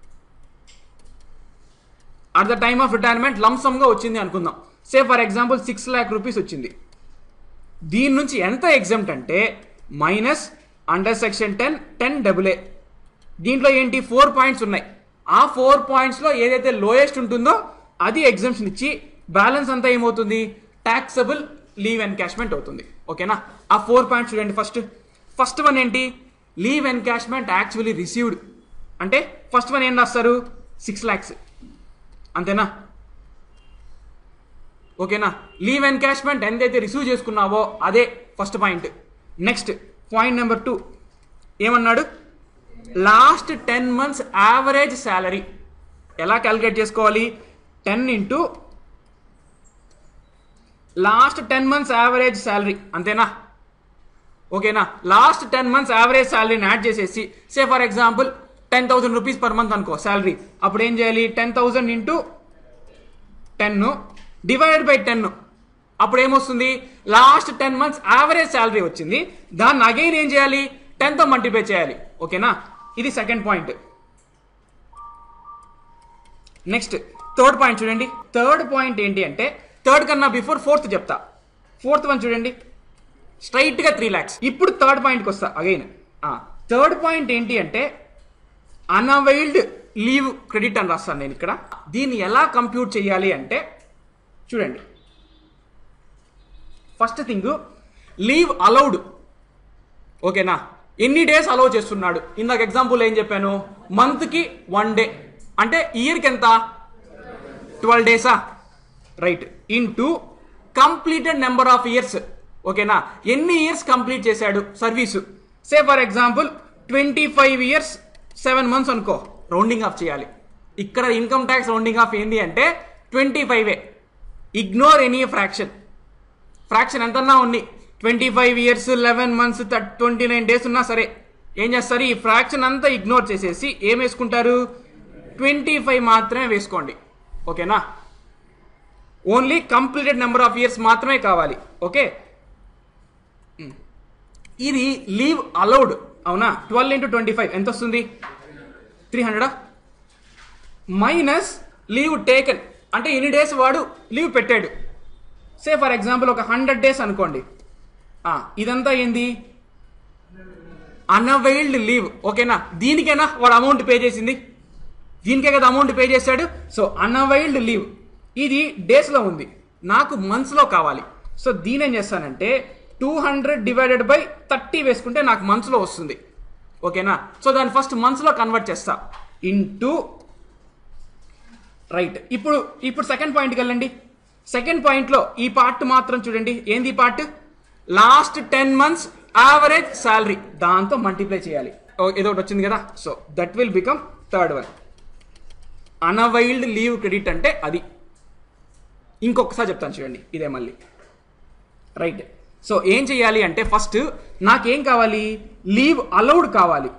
at the time of retirement లంసమ్గా వచ్చింది అనుకుందాం సే for example six lakh rupees వచ్చింది దీని నుంచి ఎంత ఎగ్జామ్ట్ అంటే minus under section ten ten double A దీంట్లో ఏంటి ఫోర్ పాయింట్స్ ఉన్నాయి ఆ ఫోర్ పాయింట్స్లో ఏదైతే లోయెస్ట్ ఉంటుందో అది ఎగ్జామ్షన్ ఇచ్చి బ్యాలెన్స్ అంతా ఏమవుతుంది ట్యాక్సబుల్ లీవ్ ఎన్కాష్మెంట్ అవుతుంది ఓకేనా ఆ ఫోర్ పాయింట్స్ చూడండి ఫస్ట్ ఫస్ట్ వన్ ఏంటి లీవ్ ఎన్కాష్మెంట్ యాక్చువల్లీ రిసీవ్డ్ అంటే ఫస్ట్ వన్ ఏం రాస్తారు సిక్స్ ల్యాక్స్ అంతేనా ఓకేనా లీవ్ ఎన్కాష్మెంట్ ఎంతైతే రిసీవ్ చేసుకున్నావో అదే first point next point number two ఏమన్నాడు last ten months average salary ఎలా క్యాలిక్యులేట్ చేసుకోవాలి ten into last ten months average salary అంతేనా ఓకేనా లాస్ట్ టెన్ మంత్స్ యావరేజ్ శాలరీని యాడ్ చేసేసి say for example ten thousand rupees per month అనుకో salary అప్పుడు ఏం చేయాలి ten thousand into ten divided by ten అప్పుడు ఏమొస్తుంది last ten months average salary వచ్చింది దాన్ని అగైన్ ఏం చేయాలి టెన్తో మల్టిప్లై చేయాలి ఓకేనా ఇది second point next third point చూడండి థర్డ్ పాయింట్ ఏంటి అంటే థర్డ్ కన్నా బిఫోర్ ఫోర్త్ చెప్తా ఫోర్త్ వన్ చూడండి స్ట్రైట్గా త్రీ ల్యాక్స్ ఇప్పుడు థర్డ్ పాయింట్కి వస్తా అగైన్ థర్డ్ పాయింట్ ఏంటి అంటే అన్అవైల్డ్ లీవ్ క్రెడిట్ అని రాస్తాను నేను ఇక్కడ దీన్ని ఎలా కంప్యూట్ చేయాలి అంటే చూడండి ఫస్ట్ థింగ్ లీవ్ అలౌడ్ ఓకేనా ఎన్ని డేస్ అలౌ చేస్తున్నాడు ఇందాక ఎగ్జాంపుల్ ఏం చెప్పాను మంత్కి వన్ డే అంటే ఇయర్కి ఎంత ట్వెల్వ్ డేసా right into completed number of years ఓకేనా ఎన్ని ఇయర్స్ కంప్లీట్ చేశాడు service say for example twenty five years seven months అనుకో రౌండింగ్ ఆఫ్ చేయాలి ఇక్కడ ఇన్కమ్ ట్యాక్స్ రౌండింగ్ ఆఫ్ ఏంది అంటే ట్వంటీ ఫైవే ఇగ్నోర్ ఎనీ ఫ్రాక్షన్ ఫ్రాక్షన్ ఎంతన్నా ఉంది twenty five years eleven months twenty nine days ఉన్నా సరే ఏం చేస్తారు ఈ ఫ్రాక్షన్ అంతా ఇగ్నోర్ చేసేసి ఏం వేసుకుంటారు ట్వంటీ ఫైవ్ మాత్రమే వేసుకోండి ఓకేనా only completed number of years మాత్రమే కావాలి ఓకే ఇది లీవ్ అలౌడ్ అవునా ట్వెల్వ్ ఇంటూ ట్వంటీ ఫైవ్ ఎంత వస్తుంది త్రీ హండ్రెడా మైనస్ లీవ్ టేకెన్ అంటే ఎన్ని డేస్ వాడు లీవ్ పెట్టాడు సే ఫర్ ఎగ్జాంపుల్ ఒక హండ్రెడ్ డేస్ అనుకోండి ఆ, ఇదంతా ఏంది అన్అవైల్డ్ లీవ్ ఓకేనా దీనికైనా వాడు అమౌంట్ పే చేసింది దీనికే కదా అమౌంట్ పే చేశాడు సో అన్అవైల్డ్ లీవ్ ఇది డేస్లో ఉంది నాకు మంత్స్లో కావాలి సో దీని ఏం చేస్తానంటే two hundred divided by thirty వేసుకుంటే నాకు మంత్స్లో వస్తుంది ఓకేనా సో దాన్ని ఫస్ట్ మంత్స్లో కన్వర్ట్ చేస్తా ఇంటూ రైట్ ఇప్పుడు ఇప్పుడు సెకండ్ పాయింట్కి వెళ్ళండి సెకండ్ పాయింట్లో ఈ పార్ట్ మాత్రం చూడండి ఏంది ఈ part last ten months average salary దాంతో మల్టిప్లై చేయాలి ఓ, ఏదో ఒకటి వచ్చింది కదా so that will become third one unavailed leave credit అంటే అది ఇంకొకసారి చెప్తాను చూడండి ఇదే మళ్ళీ రైట్ సో ఏం చేయాలి అంటే ఫస్ట్ నాకేం కావాలి లీవ్ అలౌడ్ కావాలి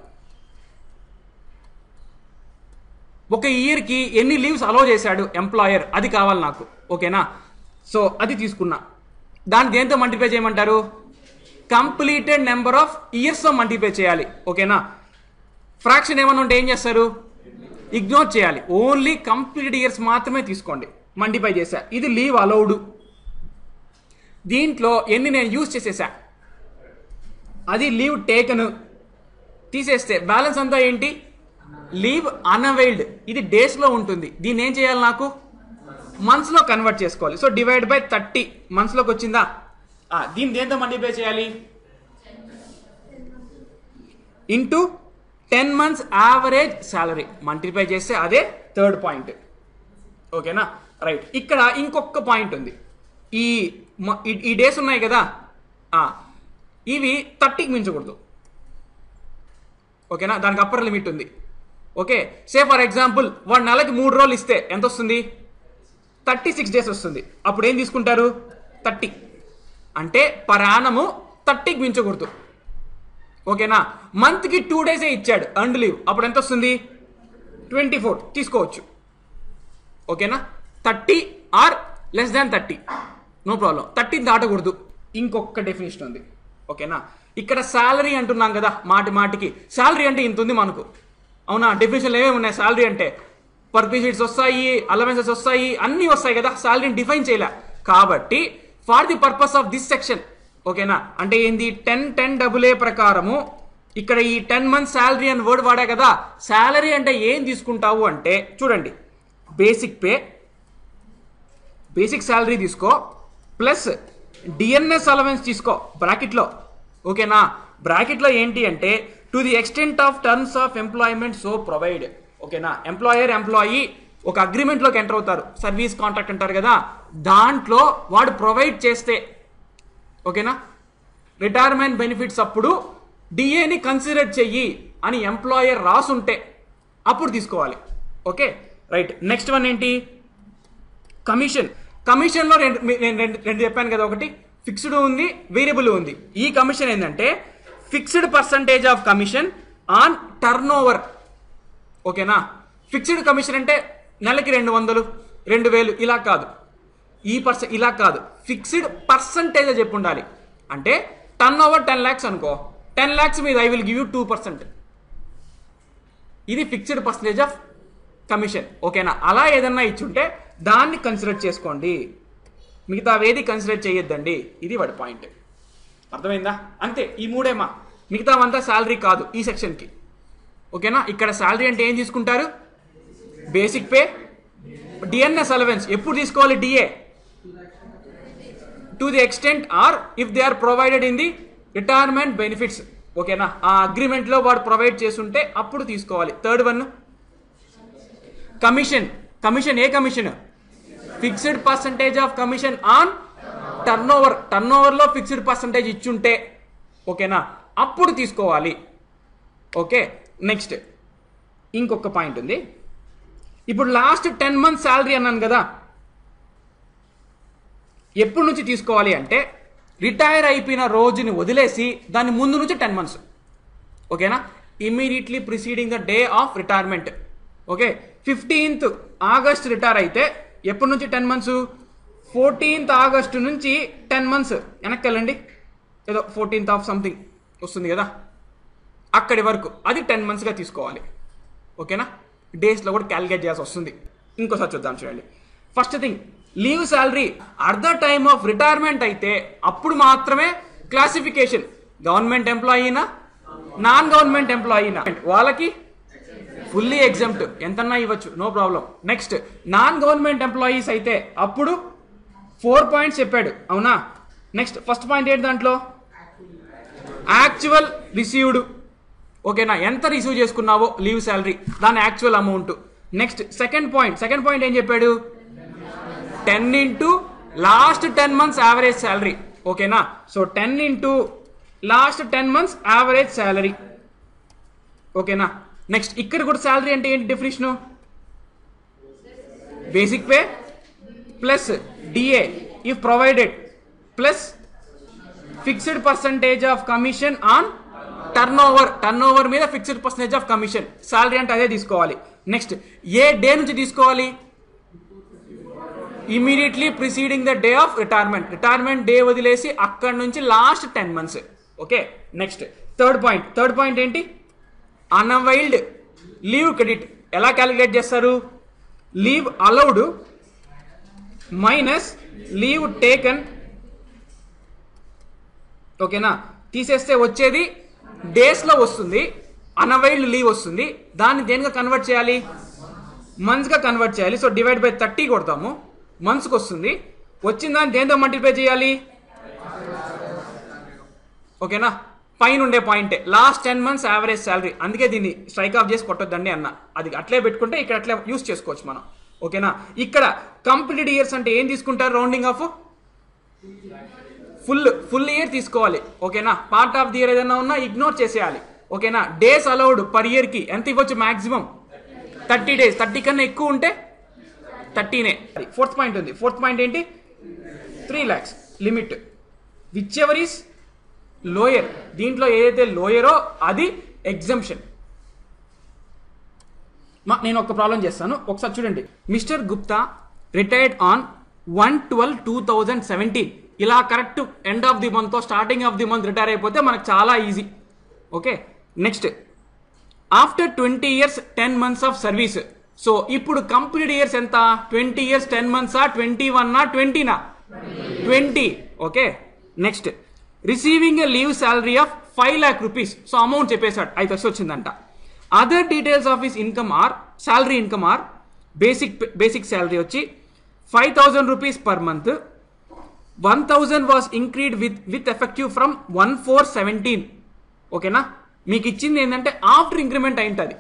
ఒక ఇయర్కి ఎన్ని లీవ్స్ అలౌ చేశాడు ఎంప్లాయర్ అది కావాలి నాకు ఓకేనా సో అది తీసుకున్నా దాన్ని దేంతో మల్టిప్లై చేయమంటారు కంప్లీటెడ్ నెంబర్ ఆఫ్ ఇయర్స్తో మల్టిప్లై చేయాలి ఓకేనా ఫ్రాక్షన్ ఏమన్నా ఉంటే ఏం చేస్తారు ఇగ్నోర్ చేయాలి ఓన్లీ కంప్లీట్ ఇయర్స్ మాత్రమే తీసుకోండి మల్టిప్లై చేశా ఇది లీవ్ అలౌడ్ దీంట్లో ఎన్ని నేను యూజ్ చేసేసా అది లీవ్ టేకన్ తీసేస్తే బ్యాలెన్స్ అంతా ఏంటి లీవ్ అన్అవైల్డ్ ఇది డేస్లో ఉంటుంది దీన్ని ఏం చేయాలి నాకు మంత్స్లో కన్వర్ట్ చేసుకోవాలి సో డివైడ్ బై థర్టీ మంత్స్లోకి వచ్చిందా ఆ, దీన్ని దేంతో మల్టిప్లై చేయాలి into ten months average salary multiply చేస్తే అదే థర్డ్ పాయింట్ ఓకేనా రైట్ ఇక్కడ ఇంకొక పాయింట్ ఉంది ఈ మ- ఈ- ఈ డేస్ ఉన్నాయి కదా ఆ, ఇవి థర్టీకి మించకూడదు ఓకేనా దానికి అప్పర్ లిమిట్ ఉంది ఓకే సే ఫర్ ఎగ్జాంపుల్ వాడు నెలకి మూడు రోజులు ఇస్తే ఎంత వస్తుంది థర్టీ సిక్స్ డేస్ వస్తుంది అప్పుడు ఏం తీసుకుంటారు థర్టీ అంటే పర్ యానము థర్టీకి మించకూడదు ఓకేనా మంత్కి టూ డేసే ఇచ్చాడు అండ్ లీవ్ అప్పుడు ఎంత వస్తుంది ట్వంటీ ఫోర్ తీసుకోవచ్చు ఓకేనా thirty or less than thirty no problem thirty దాటకూడదు ఇంకొక డెఫినేషన్ ఉంది ఓకేనా ఇక్కడ శాలరీ అంటున్నాం కదా మాటి మాటికి శాలరీ అంటే ఇంత ఉంది మనకు అవునా డెఫినేషన్లు ఏమేమి ఉన్నాయి శాలరీ అంటే పర్పిషిట్స్ వస్తాయి అలవెన్సెస్ వస్తాయి అన్నీ వస్తాయి కదా శాలరీని డిఫైన్ చేయలే కాబట్టి for the purpose of this section ఓకేనా అంటే ఏంది టెన్ టెన్ డబుల్ ఏ ప్రకారము ఇక్కడ ఈ టెన్ మంత్స్ శాలరీ అని వర్డ్ వాడా కదా శాలరీ అంటే ఏం తీసుకుంటావు అంటే చూడండి బేసిక్ పే బేసిక్ శాలరీ తీసుకో ప్లస్ డిఎన్ఎస్ అలవెన్స్ తీసుకో బ్రాకెట్లో ఓకేనా బ్రాకెట్లో ఏంటి అంటే to the extent of terms of employment so provide ఓకేనా ఎంప్లాయర్ ఎంప్లాయీ ఒక అగ్రిమెంట్లోకి ఎంటర్ అవుతారు సర్వీస్ కాంట్రాక్ట్ అంటారు కదా దాంట్లో వాడు ప్రొవైడ్ చేస్తే ఓకేనా రిటైర్మెంట్ బెనిఫిట్స్ అప్పుడు డిఏని కన్సిడర్ చెయ్యి అని ఎంప్లాయర్ రాసుంటే అప్పుడు తీసుకోవాలి ఓకే రైట్ నెక్స్ట్ వన్ ఏంటి కమిషన్ కమిషన్లో రెండు మీ- నేను రెండు రెండు చెప్పాను కదా ఒకటి ఫిక్స్డ్ ఉంది వేరియబుల్ ఉంది ఈ కమిషన్ ఏంటంటే fixed percentage of commission on turnover ఓకేనా ఫిక్స్డ్ కమిషన్ అంటే నెలకి రెండు వందలు రెండు వేలు ఇలా కాదు ఈ పర్సెంట్ ఇలా కాదు ఫిక్స్డ్ పర్సంటేజ్ చెప్పి ఉండాలి అంటే టర్న్ ఓవర్ టెన్ ల్యాక్స్ అనుకో టెన్ ల్యాక్స్ మీద I will give you two percent ఇది ఫిక్స్డ్ పర్సంటేజ్ ఆఫ్ కమిషన్ ఓకేనా అలా ఏదన్నా ఇచ్చుంటే దాన్ని కన్సిడర్ చేసుకోండి మిగతా ఏది కన్సిడర్ చేయొద్దండి ఇది వాడి పాయింట్ అర్థమైందా అంతే ఈ మూడేమా మిగతావంతా శాలరీ కాదు ఈ సెక్షన్కి ఓకేనా ఇక్కడ శాలరీ అంటే ఏం తీసుకుంటారు బేసిక్ పే డిఎన్ఎస్ అలవెన్స్ ఎప్పుడు తీసుకోవాలి DA to the extent are if they are provided in the retirement benefits ఓకేనా ఆ అగ్రిమెంట్లో వాడు ప్రొవైడ్ చేస్తుంటే అప్పుడు తీసుకోవాలి third one commission commission a commission fixed percentage of commission on turnover టర్న్ ఓవర్లో ఫిక్స్డ్ పర్సంటేజ్ ఇచ్చుంటే ఓకేనా అప్పుడు తీసుకోవాలి ఓకే నెక్స్ట్ ఇంకొక పాయింట్ ఉంది ఇప్పుడు లాస్ట్ టెన్ మంత్స్ శాలరీ అన్నాను కదా ఎప్పటి నుంచి తీసుకోవాలి అంటే రిటైర్ అయిపోయిన రోజుని వదిలేసి దాని ముందు నుంచి టెన్ మంత్స్ ఓకేనా immediately preceding the day of retirement okay fifteenth August retire అయితే ఎప్పటి నుంచి టెన్ మంత్స్ ఫోర్టీన్త్ ఆగస్ట్ నుంచి టెన్ మంత్స్ వెనక్కి వెళ్ళండి ఏదో ఫోర్టీన్త్ ఆఫ్ సంథింగ్ వస్తుంది కదా అక్కడి వరకు అది టెన్ మంత్స్గా తీసుకోవాలి ఓకేనా డేస్లో కూడా క్యాలిక్యులేట్ చేయాల్సి వస్తుంది ఇంకోసారి చూద్దాం చూడండి first thing leave salary at the time of retirement అయితే అప్పుడు మాత్రమే క్లాసిఫికేషన్ గవర్నమెంట్ ఎంప్లాయీనా నాన్ గవర్నమెంట్ ఎంప్లాయీనా వాళ్ళకి ఫుల్లీ ఎగ్జామ్ట్ ఎంతన్నా ఇవ్వచ్చు no problem next non government employees అయితే అప్పుడు ఫోర్ పాయింట్స్ చెప్పాడు అవునా నెక్స్ట్ ఫస్ట్ పాయింట్ ఏంటి దాంట్లో యాక్చువల్ రిసీవ్డ్ ఓకేనా ఎంత రిసీవ్ చేసుకున్నావో లీవ్ శాలరీ దాని actual amount next second point second point ఏం చెప్పాడు ten into last ten months average salary ఓకేనా so ten into last ten months average salary ఓకేనా నెక్స్ట్ ఇక్కడ కూడా శాలరీ అంటే ఏంటి definition basic pay plus DA if provided plus fixed percentage of commission on turnover turnover మీద fixed percentage of commission salary అంటే అదే తీసుకోవాలి next ఏ డే నుంచి తీసుకోవాలి immediately preceding the day of retirement retirement day వదిలేసి అక్కడ నుంచి last ten months okay next third point third point ఏంటి అన్వైల్డ్ లీవ్ క్రెడిట్ ఎలా క్యాలిక్యులేట్ చేస్తారు leave allowed minus leave taken ఓకేనా తీసేస్తే వచ్చేది డేస్లో వస్తుంది అన్వైల్డ్ లీవ్ వస్తుంది దాన్ని దేనిగా కన్వర్ట్ చేయాలి మంత్స్గా కన్వర్ట్ చేయాలి సో డివైడ్ బై థర్టీ కొడతాము మంత్స్కి వస్తుంది వచ్చిన దాన్ని దేంతో మల్టిప్లై చేయాలి ఓకేనా పైన ఉండే పాయింటే last ten months average salary అందుకే దీన్ని స్ట్రైక్ ఆఫ్ చేసి కొట్టొద్దండి అన్న అది అట్లే పెట్టుకుంటే ఇక్కడ అట్లే యూస్ చేసుకోవచ్చు మనం ఓకేనా ఇక్కడ కంప్లీటెడ్ ఇయర్స్ అంటే ఏం తీసుకుంటారు rounding off full full year తీసుకోవాలి ఓకేనా పార్ట్ ఆఫ్ ది ఇయర్ ఏదైనా ఉన్నా ఇగ్నోర్ చేసేయాలి ఓకేనా డేస్ అలౌడ్ పర్ ఇయర్కి ఎంత ఇవ్వచ్చు మాక్సిమం థర్టీ డేస్ థర్టీ కన్నా ఎక్కువ ఉంటే థర్టీనే ఫోర్త్ పాయింట్ ఉంది ఫోర్త్ పాయింట్ ఏంటి three lakhs limit whichever is lower దీంట్లో ఏదైతే లోయరో అది ఎగ్జంప్షన్ నేను ఒక ప్రాబ్లం చేస్తాను ఒకసారి చూడండి mister Gupta retired on one twelve two thousand seventeen ఇలా correct end of the month starting of the month retire అయిపోతే మనకు చాలా easy okay next after twenty years ten months of service so ఇప్పుడు కంప్లీట్ ఇయర్స్ ఎంత twenty years ten మంత్సా twenty వన్నా ట్వంటీనా twenty okay next receiving a leave salary of five lakh rupees so amount చెప్పేశాడు ఐదు లక్షలు వచ్చిందంట other details of his income or salary income or basic basic salary వచ్చి five thousand rupees per month one thousand was increased with with effective from one four seventeen ఓకేనా మీకు ఇచ్చింది ఏంటంటే after increment అయింటుంది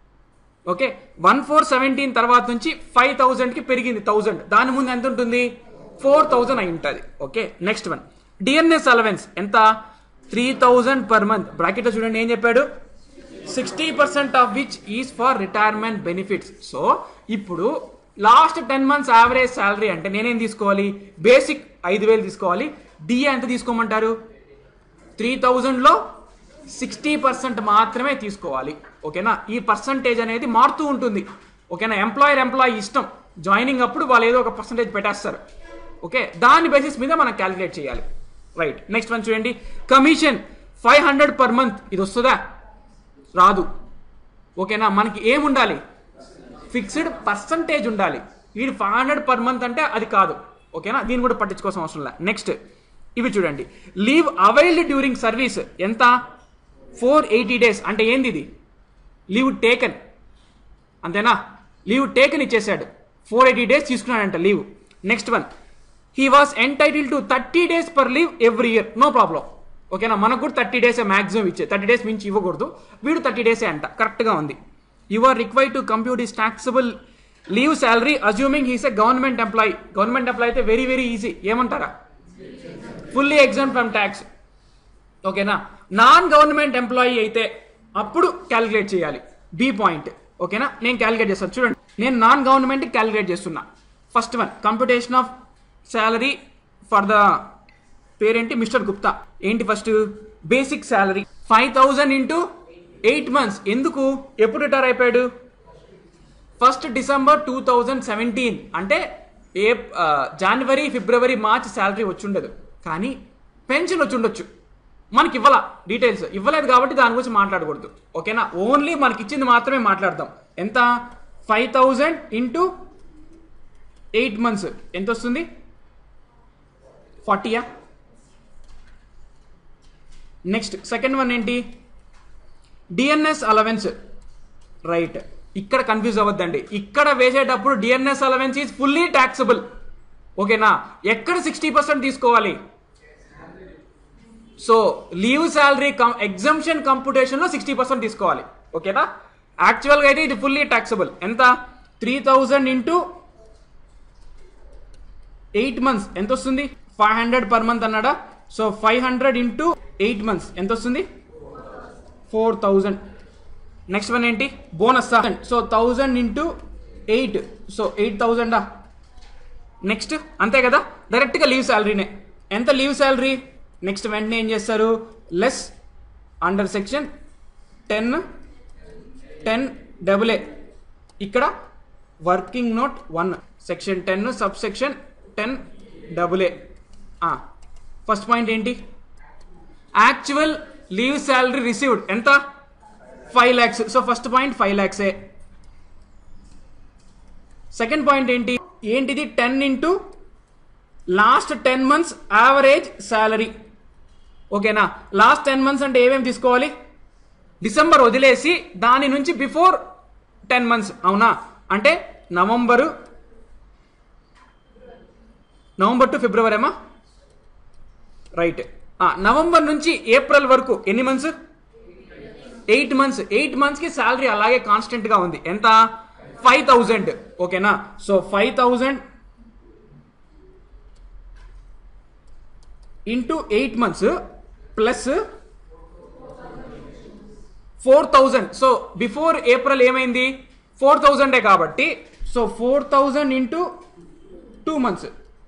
ఓకే వన్ ఫోర్ సెవెంటీన్ తర్వాత నుంచి five థౌజండ్కి పెరిగింది థౌజండ్ దాని ముందు ఎంత ఉంటుంది ఫోర్ థౌజండ్ అయి ఉంటుంది okay next one dearness allowance ఎంత త్రీ థౌజండ్ పర్ మంత్ బ్రాకెట్లో చూడండి ఏం చెప్పాడు sixty percent of which is for retirement benefits so ఇప్పుడు last ten months average salary అంటే నేనేం తీసుకోవాలి బేసిక్ ఐదు వేలు తీసుకోవాలి డిఏ ఎంత తీసుకోమంటారు త్రీ థౌజండ్లో సిక్స్టీ పర్సెంట్ మాత్రమే తీసుకోవాలి ఓకేనా ఈ పర్సంటేజ్ అనేది మారుతూ ఉంటుంది ఓకేనా ఎంప్లాయర్ ఎంప్లాయీ ఇష్టం జాయినింగ్ అప్పుడు వాళ్ళు ఏదో ఒక పర్సంటేజ్ పెట్టేస్తారు ఓకే దాని బేసిస్ మీద మనం క్యాలిక్యులేట్ చేయాలి రైట్ నెక్స్ట్ వన్ చూడండి commission five hundred per month ఇది వస్తుందా రాదు ఓకేనా మనకి ఏముండాలి ఫిక్స్డ్ పర్సంటేజ్ ఉండాలి వీడు ఫైవ్ హండ్రెడ్ పర్ మంత్ అంటే అది కాదు ఓకేనా దీన్ని కూడా పట్టించుకోవాల్సిన అవసరం లేదు నెక్స్ట్ ఇవి చూడండి లీవ్ అవైల్డ్ డ్యూరింగ్ సర్వీస్ ఎంత ఫోర్ ఎయిటీ డేస్ అంటే ఏంది ఇది లీవ్ టేకన్ అంతేనా లీవ్ టేకన్ ఇచ్చేసాడు ఫోర్ ఎయిటీ డేస్ తీసుకున్నాడంట leave next one he was entitle to thirty days per leave every year no problem ఓకేనా మనకు కూడా థర్టీ డేస్ మాక్సిమం ఇచ్చే థర్టీ డేస్ మించి ఇవ్వకూడదు వీడు థర్టీ డేసే అంట కరెక్ట్గా ఉంది you are required to compute his taxable leave salary assuming he's a government employee government employee అయితే వెరీ వెరీ ఈజీ ఏమంటారా ఫుల్లీ ఎగ్జామ్ ఫ్రమ్ ట్యాక్స్ ఓకేనా నాన్ గవర్నమెంట్ ఎంప్లాయీ అయితే అప్పుడు క్యాలిక్యులేట్ చేయాలి బి పాయింట్ ఓకేనా నేను క్యాలిక్యులేట్ చేస్తాను చూడండి నేను నాన్ గవర్నమెంట్ క్యాలిక్యులేట్ చేస్తున్నా first one computation of salary for the పేరేంటి మిస్టర్ గుప్తా ఏంటి first basic salary five thousand into eight months ఎందుకు ఎప్పుడు రిటైర్ అయిపోయాడు first December two thousand seventeen అంటే ఏ ఆ, జనవరి ఫిబ్రవరి మార్చ్ శాలరీ వచ్చి ఉండదు కానీ పెన్షన్ వచ్చి ఉండొచ్చు మనకి ఇవ్వాల డీటెయిల్స్ ఇవ్వలేదు కాబట్టి దాని గురించి మాట్లాడకూడదు ఓకేనా ఓన్లీ మనకి ఇచ్చింది మాత్రమే మాట్లాడదాం ఎంత five thousand into eight months ఎంత వస్తుంది ఫార్టీయా నెక్స్ట్ సెకండ్ వన్ ఏంటి డిఎన్ఎస్ అలవెన్స్ రైట్ ఇక్కడ కన్ఫ్యూజ్ అవ్వద్దండి ఇక్కడ వేసేటప్పుడు dearness allowance is fully taxable ఓకేనా ఎక్కడ సిక్స్టీ పర్సెంట్ తీసుకోవాలి సో లీవ్ శాలరీ ఎగ్జంప్షన్ కంప్యూటేషన్లో సిక్స్టీ పర్సెంట్ తీసుకోవాలి ఓకేనా యాక్చువల్గా అయితే ఇది ఫుల్లీ ట్యాక్సబుల్ ఎంత three thousand into eight months ఎంత వస్తుంది ఫైవ్ హండ్రెడ్ పర్ మంత్ అన్నాడా so five hundred into eight months ఎంత వస్తుంది ఫోర్ థౌజండ్ నెక్స్ట్ వన్ ఏంటి bonus so thousand into eight so eight థౌజండా నెక్స్ట్ అంతే కదా డైరెక్ట్గా లీవ్ శాలరీనే ఎంత లీవ్ శాలరీ నెక్స్ట్ వెంటనే ఏం చేస్తారు less under section ten ten double A ఇక్కడ working note one section ten sub section ten double A first point ఏంటి యాక్చువల్ లీవ్ శాలరీ రిసీవ్డ్ ఎంత five lakhs so first point ఫైవ్ ల్యాక్సే second point ఏంటి ఏంటిది ten into last ten months average salary ఓకేనా last ten months అంటే ఏమేమి తీసుకోవాలి డిసెంబర్ వదిలేసి దాని నుంచి బిఫోర్ టెన్ మంత్స్ అవునా అంటే నవంబరు నవంబర్ టు ఫిబ్రవరి ఏమా రైట్ నవంబర్ నుంచి ఏప్రిల్ వరకు ఎన్ని మంత్స్ ఎయిట్ మంత్స్ ఎయిట్ మంత్స్కి శాలరీ అలాగే కాన్స్టెంట్గా ఉంది ఎంత ఫైవ్ థౌజండ్ ఓకేనా so five thousand into eight months plus four thousand so before April ఏమైంది ఫోర్ థౌజండే కాబట్టి so four thousand into two months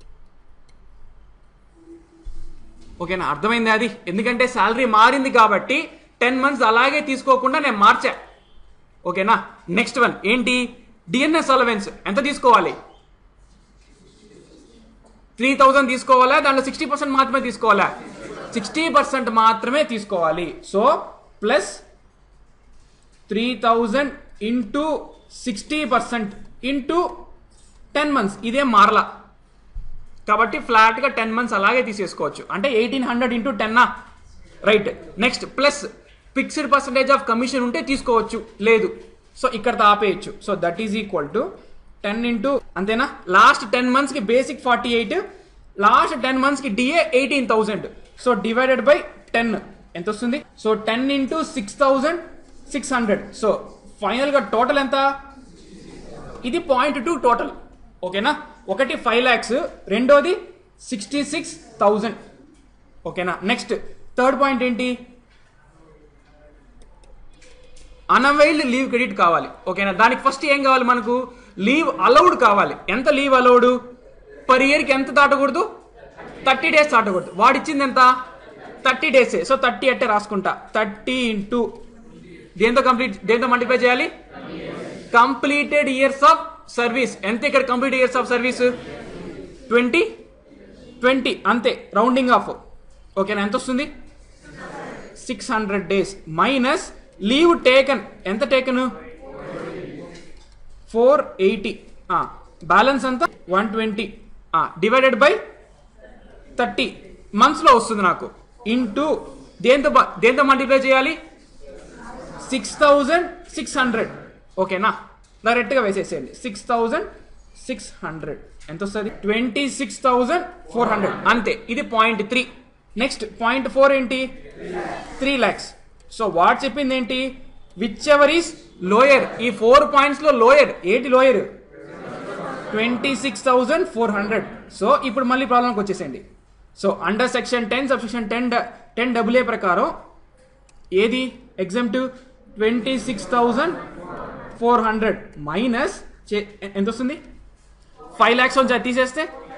ఓకేనా అర్థమైంది అది ఎందుకంటే శాలరీ మారింది కాబట్టి టెన్ మంత్స్ అలాగే తీసుకోకుండా నేను మార్చా ఓకేనా నెక్స్ట్ వన్ ఏంటి డిఎన్ఎస్ అలవెన్స్ ఎంత తీసుకోవాలి త్రీ థౌజండ్ తీసుకోవాలా దాంట్లో సిక్స్టీ పర్సెంట్ మాత్రమే తీసుకోవాలా సిక్స్టీ పర్సెంట్ మాత్రమే తీసుకోవాలి so plus three thousand into sixty percent into ten months ఇదే మారలా కాబట్టి ఫ్లాట్గా టెన్ మంత్స్ అలాగే తీసేసుకోవచ్చు అంటే ఎయిటీన్ హండ్రెడ్ ఇంటూ టెన్నా right next plus fixed percentage of commission ఉంటే తీసుకోవచ్చు లేదు సో ఇక్కడ ఆపేయచ్చు so that is equal to ten into అంతేనా లాస్ట్ టెన్ మంత్స్కి basic forty eight last ten మంత్స్కి DA eighteen thousand so divided by ten ఎంత వస్తుంది so ten into six thousand six hundred so ఫైనల్గా టోటల్ ఎంత ఇది పాయింట్ టూ టోటల్ ఓకేనా ఒకటి ఫైవ్ ల్యాక్స్ రెండోది సిక్స్టీ సిక్స్ థౌజండ్ ఓకేనా నెక్స్ట్ థర్డ్ పాయింట్ ఏంటి అన్అవైల్డ్ లీవ్ క్రెడిట్ కావాలి ఓకేనా దానికి ఫస్ట్ ఏం కావాలి మనకు లీవ్ అలౌడ్ కావాలి ఎంత లీవ్ అలౌడ్ పర్ ఇయర్కి ఎంత దాటకూడదు థర్టీ డేస్ దాటకూడదు వాడిచ్చింది ఎంత థర్టీ డేసే సో థర్టీ అట్టే రాసుకుంటా థర్టీ ఇంటూ దేంతో కంప్లీట్ దేంతో మల్టిప్లై చేయాలి కంప్లీటెడ్ ఇయర్స్ ఆఫ్ సర్వీస్ ఎంత ఇక్కడ complete years of service twenty twenty అంతే రౌండింగ్ ఆఫ్ ఓకేనా ఎంత వస్తుంది six hundred days minus leave taken ఎంత టేకన్ ఫోర్ ఎయిటీ బ్యాలెన్స్ అంతా one twenty divided by thirty మంత్స్లో వస్తుంది నాకు ఇంటూ దేంతో బ- దేంతో మల్టిప్లై చేయాలి సిక్స్ థౌజండ్ సిక్స్ హండ్రెడ్ ఓకేనా డైరెక్ట్గా వేసేసేయండి సిక్స్ థౌజండ్ సిక్స్ హండ్రెడ్ ఎంత వస్తుంది twenty six thousand four hundred అంతే ఇది point three next point four ఏంటి త్రీ ల్యాక్స్ సో వాట్ చెప్పింది ఏంటి విచ్ ఎవర్ ఈస్ లోయర్ ఈ ఫోర్ పాయింట్స్లో లోయర్ ఏంటి lower twenty six thousand four hundred so ఇప్పుడు మళ్ళీ ప్రాబ్లంకి వచ్చేసేయండి so under section ten sub section ten ten double A ప్రకారం ఏది exemptive twenty six thousand four hundred minus ఎంత వస్తుంది ఫైవ్ ల్యాక్స్ నుంచి అది తీసేస్తే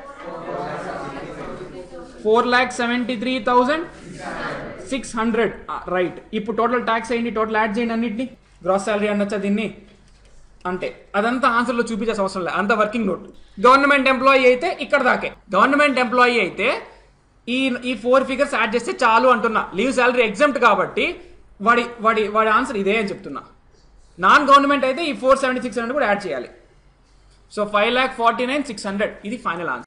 four lakh seventy three thousand six hundred right ఇప్పుడు టోటల్ ట్యాక్స్ అయ్యింది టోటల్ యాడ్ చేయండి అన్నిటిని గ్రాస్ శాలరీ అనొచ్చా దీన్ని అంతే అదంతా ఆన్సర్లో చూపించాల్సిన అవసరం లేదు అంత వర్కింగ్ నోట్ గవర్నమెంట్ ఎంప్లాయీ అయితే ఇక్కడ దాకే గవర్నమెంట్ ఎంప్లాయీ అయితే ఈ ఈ ఫోర్ ఫిగర్స్ యాడ్ చేస్తే చాలు అంటున్నా లీవ్ శాలరీ ఎగ్జామ్ట్ కాబట్టి వాడి వాడి వాడి ఆన్సర్ ఇదే అని చెప్తున్నా నాన్ గవర్నమెంట్ అయితే ఈ ఫోర్ సెవెంటీ సిక్స్ హండ్రెడ్ కూడా యాడ్ చేయాలి so five lakh forty nine six hundred ఇది ఫైనల్ ఆన్సర్